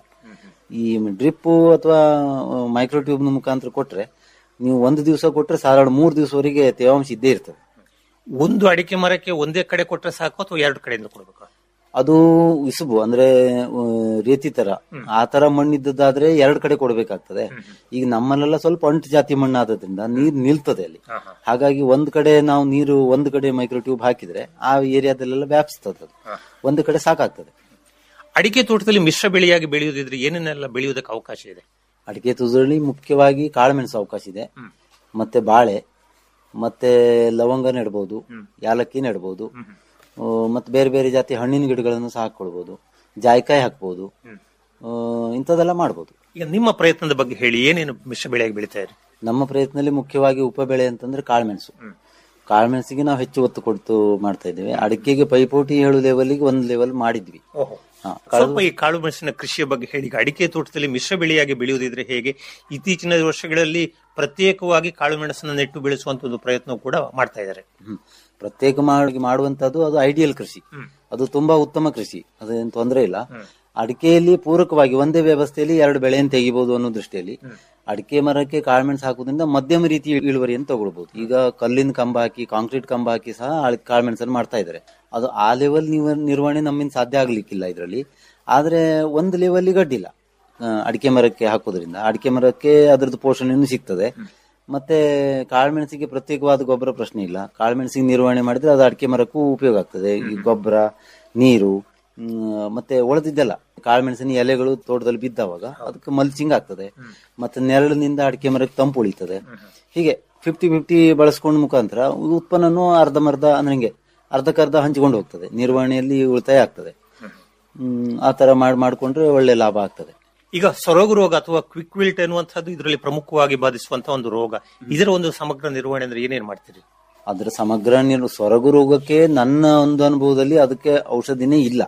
ಈ ಡ್ರಿಪ್ ಅಥವಾ ಮೈಕ್ರೋ ಟ್ಯೂಬ್ ಮುಖಾಂತರ ಕೊಟ್ರೆ ನೀವು ಒಂದು ದಿವಸ ಕೊಟ್ರೆ ಸಾಧಾರಣ ಮೂರ್ ದಿವಸವರೆಗೆ ತೇವಾಂಶ ಇದ್ದೇ ಇರ್ತದೆ ಒಂದು ಅಡಿಕೆ ಮರಕ್ಕೆ ಒಂದೇ ಕಡೆ ಕೊಟ್ರೆ ಸಾಕು ಅಥವಾ ಎರಡು ಕಡೆಯಿಂದ ಕೊಡ್ಬೇಕು ಅದು ಇಸುಬು ಅಂದ್ರೆ ಆ, ರೇತಿ ತರ ಆ ತರ ಮಣ್ಣಿದ್ದದಾದ್ರೆ ಎರಡ್ ಕಡೆ ಕೊಡ್ಬೇಕಾಗ್ತದೆ ಈಗ ನಮ್ಮಲ್ಲೆಲ್ಲ ಸ್ವಲ್ಪ ಅಂಟು ಜಾತಿ ಮಣ್ಣು ಆದ್ರಿಂದ ನೀರ್ ನಿಲ್ತದೆ ಅಲ್ಲಿ ಹಾಗಾಗಿ ಒಂದ್ ಕಡೆ ನಾವು ನೀರು ಒಂದ್ ಕಡೆ ಮೈಕ್ರೋ ಟ್ಯೂಬ್ ಹಾಕಿದ್ರೆ ಆ ಏರಿಯಾದಲ್ಲೆಲ್ಲ ವ್ಯಾಪಿಸ್ತದೆ ಅದು ಒಂದ್ ಕಡೆ ಸಾಕಾಗ್ತದೆ ಅಡಿಕೆ ತೋಟದಲ್ಲಿ ಮಿಶ್ರ ಬೆಳೆಯಾಗಿ ಬೆಳೆಯುವುದಿದ್ರೆ ಏನೇನೆಲ್ಲ ಬೆಳೆಯುವುದಕ್ಕೆ ಅವಕಾಶ ಇದೆ ಅಡಿಕೆ ತುದಿಯಲ್ಲಿ ಮುಖ್ಯವಾಗಿ ಕಾಳುಮೆಣಸು ಅವಕಾಶ ಇದೆ ಮತ್ತೆ ಬಾಳೆ ಮತ್ತೆ ಲವಂಗ ನೆಡ್ಬೋದು ಯಾಲಕ್ಕಿ ನೆಡ್ಬೋದು ಆ, ಮತ್ತೆ ಬೇರೆ ಬೇರೆ ಜಾತಿ ಹಣ್ಣಿನ ಗಿಡಗಳನ್ನು ಸಹ ಹಾಕೊಳ್ಬೋದು ಜಾಯ್ಕಾಯಿ ಹಾಕ್ಬೋದು ಆ, ಇಂಥದ್ದೆಲ್ಲ ಮಾಡ್ಬೋದು ಈಗ ನಿಮ್ಮ ಪ್ರಯತ್ನದ ಬಗ್ಗೆ ಹೇಳಿ ಏನೇನು ಮಿಶ್ರ ಬೆಳೆಯಾಗಿ ಬೆಳಿತಾ ಇರಿ ನಮ್ಮ ಪ್ರಯತ್ನದಲ್ಲಿ ಮುಖ್ಯವಾಗಿ ಉಪಬೆಳೆ ಅಂತಂದ್ರೆ ಕಾಳುಮೆಣಸು ಕಾಳುಮೆಣಸಿಗೆ ನಾವು ಹೆಚ್ಚು ಒತ್ತು ಕೊಡ್ತು ಮಾಡ್ತಾ ಇದ್ದೇವೆ ಅಡಿಕೆಗೆ ಪೈಪೋಟಿ ಹೇಳು ಲೆವೆಲ್ಗೆ ಒಂದು ಲೆವೆಲ್ ಮಾಡಿದ್ವಿ ಹಾ, ಸ್ವಲ್ಪ ಈ ಕಾಳು ಮೆಣಸಿನ ಕೃಷಿಯ ಬಗ್ಗೆ ಹೇಳಿ ಈಗ ಅಡಿಕೆ ತೋಟದಲ್ಲಿ ಮಿಶ್ರ ಬೆಳೆಯಾಗಿ ಬೆಳೆಯುವುದಿದ್ರೆ ಹೇಗೆ ಇತ್ತೀಚಿನ ವರ್ಷಗಳಲ್ಲಿ ಪ್ರತ್ಯೇಕವಾಗಿ ಕಾಳು ಮೆಣಸನ್ನು ನೆಟ್ಟು ಬೆಳೆಸುವಂತ ಒಂದು ಪ್ರಯತ್ನ ಕೂಡ ಮಾಡ್ತಾ ಇದ್ದಾರೆ ಹ್ಮ್. ಪ್ರತ್ಯೇಕ ಮಾಡಿ ಮಾಡುವಂತದ್ದು ಅದು ಐಡಿಯಲ್ ಕೃಷಿ ಅದು ತುಂಬಾ ಉತ್ತಮ ಕೃಷಿ ಅದೇನು ತೊಂದರೆ ಇಲ್ಲ ಅಡಿಕೆಯಲ್ಲಿ ಪೂರಕವಾಗಿ ಒಂದೇ ವ್ಯವಸ್ಥೆಯಲ್ಲಿ ಎರಡು ಬೆಳೆಯನ್ನು ತೆಗಿಬಹುದು ಅನ್ನೋ ದೃಷ್ಟಿಯಲ್ಲಿ ಅಡಿಕೆ ಮರಕ್ಕೆ ಕಾಳುಮೆಣಸು ಹಾಕೋದ್ರಿಂದ ಮಧ್ಯಮ ರೀತಿ ಇಳುವರಿಯನ್ನು ತಗೊಳ್ಬಹುದು ಈಗ ಕಲ್ಲಿನ ಕಂಬ ಹಾಕಿ ಕಾಂಕ್ರೀಟ್ ಕಂಬ ಹಾಕಿ ಸಹ ಅಳ್- ಕಾಳುಮೆಣಸನ್ನು ಮಾಡ್ತಾ ಇದ್ದಾರೆ ಅದು ಆ ಲೆವೆಲ್ ನಿರ್ವಹಣೆ ನಮ್ಮಿಂದ ಸಾಧ್ಯ ಆಗ್ಲಿಕ್ಕಿಲ್ಲ ಇದರಲ್ಲಿ ಆದ್ರೆ ಒಂದು ಲೆವೆಲ್ ಗಡ್ಡಿಲ್ಲ ಆ, ಅಡಿಕೆ ಮರಕ್ಕೆ ಹಾಕೋದ್ರಿಂದ ಅಡಿಕೆ ಮರಕ್ಕೆ ಅದರದ್ದು ಪೋಷಣೆಯನ್ನು ಸಿಗ್ತದೆ ಮತ್ತೆ ಕಾಳುಮೆಣಸಿಗೆ ಪ್ರತ್ಯೇಕವಾದ ಗೊಬ್ಬರ ಪ್ರಶ್ನೆ ಇಲ್ಲ ಕಾಳುಮೆಣಸಿಗೆ ನಿರ್ವಹಣೆ ಮಾಡಿದ್ರೆ ಅದು ಅಡಿಕೆ ಮರಕ್ಕೂ ಉಪಯೋಗ ಆಗ್ತದೆ ಈ ಗೊಬ್ಬರ ನೀರು ಹ್ಮ್, ಮತ್ತೆ ಉಳಿದಿದ್ದೆಲ್ಲ ಕಾಳುಮೆಣಸಿನ ಎಲೆಗಳು ತೋಟದಲ್ಲಿ ಬಿದ್ದವಾಗ ಅದಕ್ಕೆ ಮಲ್ಚಿಂಗ್ ಆಗ್ತದೆ ಮತ್ತೆ ನೆರಳಿನಿಂದ ಅಡಿಕೆ ಮರಕ್ಕೆ ತಂಪು ಉಳಿತದೆ ಹೀಗೆ ಫಿಫ್ಟಿ ಫಿಫ್ಟಿ ಬಳಸ್ಕೊಂಡ್ ಮುಖಾಂತರ ಉತ್ಪನ್ನನು ಅರ್ಧಮರ್ಧ ಅಂದ್ರೆ ಹಿಂಗೆ ಅರ್ಧಕ್ಕರ್ಧ ಹಂಚಿಕೊಂಡು ಹೋಗ್ತದೆ ನಿರ್ವಹಣೆಯಲ್ಲಿ ಉಳಿತಾಯ ಆಗ್ತದೆ ಹ್ಮ್ ಆ ತರ ಮಾಡಿ ಮಾಡ್ಕೊಂಡ್ರೆ ಒಳ್ಳೆ ಲಾಭ ಆಗ್ತದೆ ಈಗ ಸೊರಗು ರೋಗ ಅಥವಾ ಕ್ವಿಕ್ ವಿಲ್ಟ್ ಎನ್ನುವಂತಹದ್ದು ಇದರಲ್ಲಿ ಪ್ರಮುಖವಾಗಿ ಬಾಧಿಸುವಂತಹ ಒಂದು ರೋಗ ಇದರ ಒಂದು ಸಮಗ್ರ ನಿರ್ವಹಣೆ ಅಂದ್ರೆ ಏನೇನ್ ಮಾಡ್ತೀರಿ ಅದರ ಸಮಗ್ರ ನೀರು ಸೊರಗು ರೋಗಕ್ಕೆ ನನ್ನ ಒಂದು ಅನುಭವದಲ್ಲಿ ಅದಕ್ಕೆ ಔಷಧಿನೇ ಇಲ್ಲ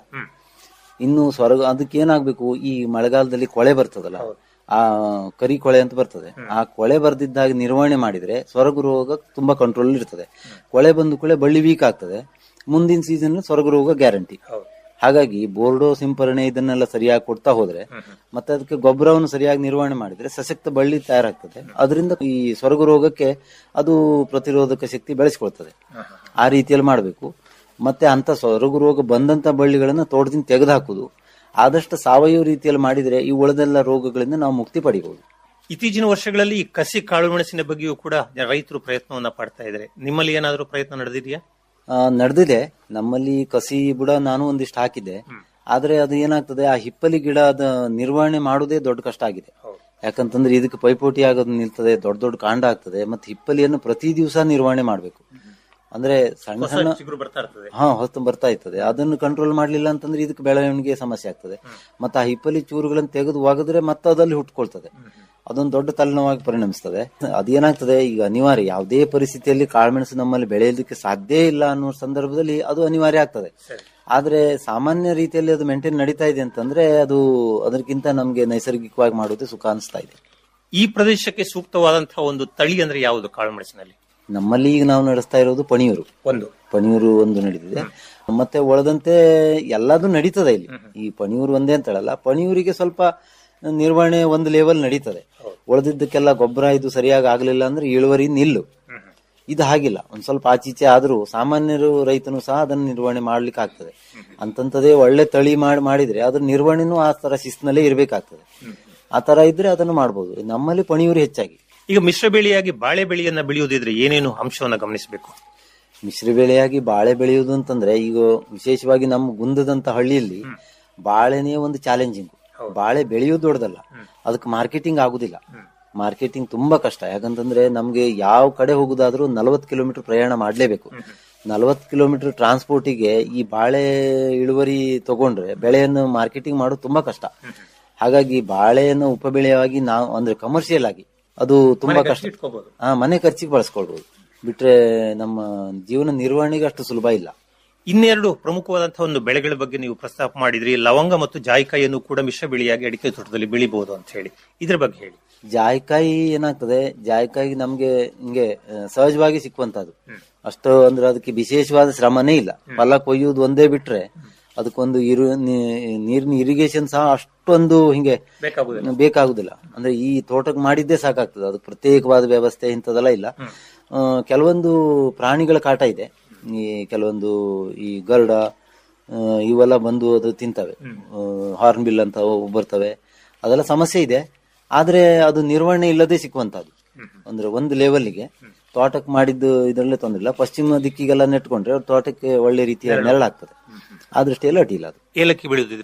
ಇನ್ನು ಸೊರಗು ಅದಕ್ಕೆ ಏನಾಗ್ಬೇಕು ಈ ಮಳೆಗಾಲದಲ್ಲಿ ಕೊಳೆ ಬರ್ತದಲ್ಲ ಆ ಕರಿ ಕೊಳೆ ಅಂತ ಬರ್ತದೆ ಆ ಕೊಳೆ ಬರ್ದಿದ್ದಾಗ ನಿರ್ವಹಣೆ ಮಾಡಿದ್ರೆ ಸೊರಗು ರೋಗ ತುಂಬಾ ಕಂಟ್ರೋಲ್ ಇರ್ತದೆ ಕೊಳೆ ಬಂದು ಕೊಳೆ ಬಳ್ಳಿ ವೀಕ್ ಆಗ್ತದೆ ಮುಂದಿನ ಸೀಸನ್ ಸೊರಗು ರೋಗ ಗ್ಯಾರಂಟಿ ಹಾಗಾಗಿ ಬೋರ್ಡೋ ಸಿಂಪರಣೆ ಇದನ್ನೆಲ್ಲ ಸರಿಯಾಗಿ ಕೊಡ್ತಾ ಹೋದ್ರೆ ಮತ್ತೆ ಅದಕ್ಕೆ ಗೊಬ್ಬರವನ್ನು ಸರಿಯಾಗಿ ನಿರ್ವಹಣೆ ಮಾಡಿದ್ರೆ ಸಶಕ್ತ ಬಳ್ಳಿ ತಯಾರಾಗ್ತದೆ ಅದರಿಂದ ಈ ಸೊರಗು ರೋಗಕ್ಕೆ ಅದು ಪ್ರತಿರೋಧಕ ಶಕ್ತಿ ಬೆಳೆಸ್ಕೊಳ್ತದೆ ಆ ರೀತಿಯಲ್ಲಿ ಮಾಡಬೇಕು ಮತ್ತೆ ಅಂತ ಸೊರಗು ರೋಗ ಬಂದಂತ ಬಳ್ಳಿಗಳನ್ನ ತೋಟದಿಂದ ತೆಗೆದು ಹಾಕುದು ಆದಷ್ಟು ಸಾವಯವ ರೀತಿಯಲ್ಲಿ ಮಾಡಿದ್ರೆ ಈ ಉಳಿದೆಲ್ಲ ರೋಗಗಳಿಂದ ನಾವು ಮುಕ್ತಿ ಪಡಿಬಹುದು ಇತ್ತೀಚಿನ ವರ್ಷಗಳಲ್ಲಿ ಈ ಕಸಿ ಕಾಳು ಮೆಣಸಿನ ಬಗ್ಗೆಯೂ ಕೂಡ ರೈತರು ಪ್ರಯತ್ನವನ್ನ ಪಡ್ತಾ ಇದ್ದಾರೆ ನಿಮ್ಮಲ್ಲಿ ಏನಾದರೂ ಪ್ರಯತ್ನ ನಡೆದಿದೆಯಾ ಆ, ನಡೆದಿದೆ ನಮ್ಮಲ್ಲಿ ಕಸಿ ಬುಡ ನಾನು ಒಂದಿಷ್ಟು ಹಾಕಿದ್ದೆ ಆದ್ರೆ ಅದು ಏನಾಗ್ತದೆ ಆ ಹಿಪ್ಪಲಿ ಗಿಡದ ನಿರ್ವಹಣೆ ಮಾಡುವುದೇ ದೊಡ್ಡ ಕಷ್ಟ ಆಗಿದೆ ಯಾಕಂತಂದ್ರೆ ಇದಕ್ಕೆ ಪೈಪೋಟಿ ಆಗೋದು ನಿಲ್ತದೆ ದೊಡ್ಡ ದೊಡ್ಡ ಕಾಂಡ ಆಗ್ತದೆ ಮತ್ತೆ ಹಿಪ್ಪಲಿಯನ್ನು ಪ್ರತಿ ದಿವಸ ನಿರ್ವಹಣೆ ಮಾಡಬೇಕು ಅಂದ್ರೆ ಸಣ್ಣ ಹೊಸ ಸಣ್ಣ ಚಿಗುರು ಬರ್ತಾ ಇರ್ತದೆ ಹಾ ಹೊತ್ತು ಬರ್ತಾ ಇರ್ತದೆ ಅದನ್ನು ಕಂಟ್ರೋಲ್ ಮಾಡ್ಲಿಲ್ಲ ಅಂತಂದ್ರೆ ಇದಕ್ಕೆ ಬೆಳವಣಿಗೆ ಸಮಸ್ಯೆ ಆಗ್ತದೆ ಮತ್ತೆ ಆ ಹಿಪ್ಪಲಿ ಚೂರುಗಳನ್ನು ತೆಗೆದು ಒಗೆದ್ರೆ ಮತ್ತೆ ಅದಲ್ಲಿ ಹುಟ್ಕೊಳ್ತದೆ ಅದೊಂದು ದೊಡ್ಡ ತಲೆನೋವಾಗಿ ಪರಿಣಮಿಸ್ತದೆ ಅದೇನಾಗ್ತದೆ ಈಗ ಅನಿವಾರ್ಯ ಯಾವುದೇ ಪರಿಸ್ಥಿತಿಯಲ್ಲಿ ಕಾಳುಮೆಣಸು ನಮ್ಮಲ್ಲಿ ಬೆಳೆಯಲಿಕ್ಕೆ ಸಾಧ್ಯ ಇಲ್ಲ ಅನ್ನೋ ಸಂದರ್ಭದಲ್ಲಿ ಅದು ಅನಿವಾರ್ಯ ಆಗ್ತದೆ ಆದ್ರೆ ಸಾಮಾನ್ಯ ರೀತಿಯಲ್ಲಿ ಅದು ಮೇಂಟೈನ್ ನಡೀತಾ ಇದೆ ಅಂತಂದ್ರೆ ಅದು ಅದಕ್ಕಿಂತ ನಮ್ಗೆ ನೈಸರ್ಗಿಕವಾಗಿ ಮಾಡೋದೇ ಸುಖ ಅನಿಸ್ತಾ ಇದೆ ಈ ಪ್ರದೇಶಕ್ಕೆ ಸೂಕ್ತವಾದಂತಹ ಒಂದು ತಳಿ ಅಂದ್ರೆ ಯಾವುದು ಕಾಳು ಮೆಣಸಿನಲ್ಲಿ ನಮ್ಮಲ್ಲಿ ಈಗ ನಾವು ನಡೆಸ್ತಾ ಇರೋದು ಪಣಿಯೂರು ಒಂದು ಪಣಿಯೂರು ಒಂದು ನಡೀತಿದೆ ಮತ್ತೆ ಒಳದಂತೆ ಎಲ್ಲದೂ ನಡೀತದೆ ಇಲ್ಲಿ ಈ ಪಣಿಯೂರು ಒಂದೇ ಅಂತ ಹೇಳಲ್ಲ ಪಣಿಯೂರಿಗೆ ಸ್ವಲ್ಪ ನಿರ್ವಹಣೆ ಒಂದು ಲೆವೆಲ್ ನಡೀತದೆ ಉಳಿದಿದ್ದಕ್ಕೆಲ್ಲ ಗೊಬ್ಬರ ಇದು ಸರಿಯಾಗಿ ಆಗ್ಲಿಲ್ಲ ಅಂದ್ರೆ ಇಳುವರಿ ನಿಲ್ಲು ಇದು ಹಾಗಿಲ್ಲ ಒಂದ್ ಸ್ವಲ್ಪ ಆಚೀಚೆ ಆದ್ರೂ ಸಾಮಾನ್ಯರು ರೈತನು ಸಹ ಅದನ್ನ ನಿರ್ವಹಣೆ ಮಾಡ್ಲಿಕ್ಕೆ ಆಗ್ತದೆ ಅಂತಂತದೇ ಒಳ್ಳೆ ತಳಿ ಮಾಡಿ ಮಾಡಿದ್ರೆ ಅದ್ರ ನಿರ್ವಹಣೆನೂ ಆ ತರ ಶಿಸ್ತಿನಲ್ಲೇ ಇರ್ಬೇಕಾಗ್ತದೆ ಆ ತರ ಇದ್ರೆ ಅದನ್ನು ಮಾಡ್ಬೋದು ನಮ್ಮಲ್ಲಿ ಪಣಿಯೂರು ಹೆಚ್ಚಾಗಿ ಈಗ ಮಿಶ್ರ ಬೆಳೆಯಾಗಿ ಬಾಳೆ ಬೆಳೆಯನ್ನ ಬೆಳೆಯುವುದಿದ್ರೆ ಏನೇನು ಅಂಶವನ್ನ ಗಮನಿಸಬೇಕು ಮಿಶ್ರ ಬೆಳೆಯಾಗಿ ಬಾಳೆ ಬೆಳೆಯುವುದು ಅಂತಂದ್ರೆ ಈಗ ವಿಶೇಷವಾಗಿ ನಮ್ಮ ಗುಂದದಂತ ಹಳ್ಳಿಯಲ್ಲಿ ಬಾಳೆನೇ ಒಂದು ಚಾಲೆಂಜಿಂಗ್ ಬಾಳೆ ಬೆಳೆಯೋದು ದೊಡ್ಡದಲ್ಲ ಅದಕ್ಕೆ ಮಾರ್ಕೆಟಿಂಗ್ ಆಗುದಿಲ್ಲ ಮಾರ್ಕೆಟಿಂಗ್ ತುಂಬಾ ಕಷ್ಟ ಯಾಕಂತಂದ್ರೆ ನಮ್ಗೆ ಯಾವ ಕಡೆ ಹೋಗುದಾದ್ರೂ ನಲವತ್ತು ಕಿಲೋಮೀಟರ್ ಪ್ರಯಾಣ ಮಾಡ್ಲೇಬೇಕು ನಲವತ್ತು ಕಿಲೋಮೀಟರ್ ಟ್ರಾನ್ಸ್ಪೋರ್ಟಿಗೆ ಈ ಬಾಳೆ ಇಳುವರಿ ತಗೊಂಡ್ರೆ ಬೆಳೆಯನ್ನು ಮಾರ್ಕೆಟಿಂಗ್ ಮಾಡೋದು ತುಂಬಾ ಕಷ್ಟ ಹಾಗಾಗಿ ಬಾಳೆಯನ್ನು ಉಪಬೆಳೆಯಾಗಿ ನಾವು ಅಂದ್ರೆ ಕಮರ್ಷಿಯಲ್ ಆಗಿ ಅದು ತುಂಬಾ ಮನೆ ಕಷ್ಟ ಖರ್ಚಿಗೆ ಇಟ್ಕೋಬಹುದು. ಹಾ ಮನೆ ಖರ್ಚಿಗೆ ಬಳಸ್ಕೊಳ್ಬಹುದು ಬಿಟ್ರೆ ನಮ್ಮ ಜೀವನ ನಿರ್ವಹಣೆಗೆ ಅಷ್ಟು ಸುಲಭ ಇಲ್ಲ ಇನ್ನೆರಡು ಪ್ರಮುಖವಾದಂತಹ ಒಂದು ಬೆಳೆಗಳ ಬಗ್ಗೆ ನೀವು ಪ್ರಸ್ತಾಪ ಮಾಡಿದ್ರಿ ಲವಂಗ ಮತ್ತು ಜಾಯಿಕಾಯಿಯನ್ನು ಕೂಡ ಮಿಶ್ರ ಬೆಳೆಯಾಗಿ ಅಡಿಕೆ ತೋಟದಲ್ಲಿ ಬೆಳಿಬಹುದು ಅಂತ ಹೇಳಿ ಇದ್ರ ಬಗ್ಗೆ ಹೇಳಿ ಜಾಯಿಕಾಯಿ ಏನಾಗ್ತದೆ ಜಾಯಿಕಾಯಿ ನಮ್ಗೆ ಹಿಂಗೆ ಆ, ಸಹಜವಾಗಿ ಸಿಕ್ಕುವಂತದ್ದು ಅಷ್ಟು ಅಂದ್ರೆ ಅದಕ್ಕೆ ವಿಶೇಷವಾದ ಶ್ರಮನೇ ಇಲ್ಲ ಫಲ ಕೊಯ್ಯುವುದು ಒಂದೇ ಬಿಟ್ರೆ ಅದಕ್ಕೊಂದು ಇರು ನೀ- ನೀರಿನ ಇರಿಗೇಷನ್ ಸಹ ಅಷ್ಟೊಂದು ಹಿಂಗೆ ಬೇಕಾಗುದಿಲ್ಲ ಬೇಕಾಗುದಿಲ್ಲ ಅಂದ್ರೆ ಈ ತೋಟಕ್ಕೆ ಮಾಡಿದ್ದೇ ಸಾಕಾಗ್ತದೆ ಅದಕ್ಕೆ ಪ್ರತ್ಯೇಕವಾದ ವ್ಯವಸ್ಥೆ ಇಂಥದೆಲ್ಲ ಇಲ್ಲ ಆ, ಕೆಲವೊಂದು ಪ್ರಾಣಿಗಳ ಕಾಟ ಇದೆ ಈ ಕೆಲವೊಂದು ಈ ಗರುಡ ಆ, ಇವೆಲ್ಲ ಬಂದು ಅದು ತಿಂತವೆ ಹಾರ್ನ್ ಬಿಲ್ ಅಂತ ಅವು ಬರ್ತವೆ ಅದೆಲ್ಲ ಸಮಸ್ಯೆ ಇದೆ ಆದ್ರೆ ಅದು ನಿರ್ವಹಣೆ ಇಲ್ಲದೆ ಸಿಕ್ಕುವಂತದ್ದು ಅಂದ್ರೆ ಒಂದು ಲೆವೆಲ್ಗೆ ತೋಟಕ್ಕೆ ಮಾಡಿದ್ದು ಇದರಲ್ಲೇ ತೊಂದ್ರೆ ಇಲ್ಲ ಪಶ್ಚಿಮ ದಿಕ್ಕಿಗೆಲ್ಲ ನೆಟ್ಕೊಂಡ್ರೆ ಅವ್ರ ತೋಟಕ್ಕೆ ಒಳ್ಳೆ ರೀತಿಯ ನೆರಳಾಗ್ತದೆ ಆ ದೃಷ್ಟಿಯಲ್ಲಿ ಅಡ್ಡಿಲ್ಲ ಅದು ಏಲಕ್ಕಿ ಬೆಳೆಯುವುದಿದ್ರೆ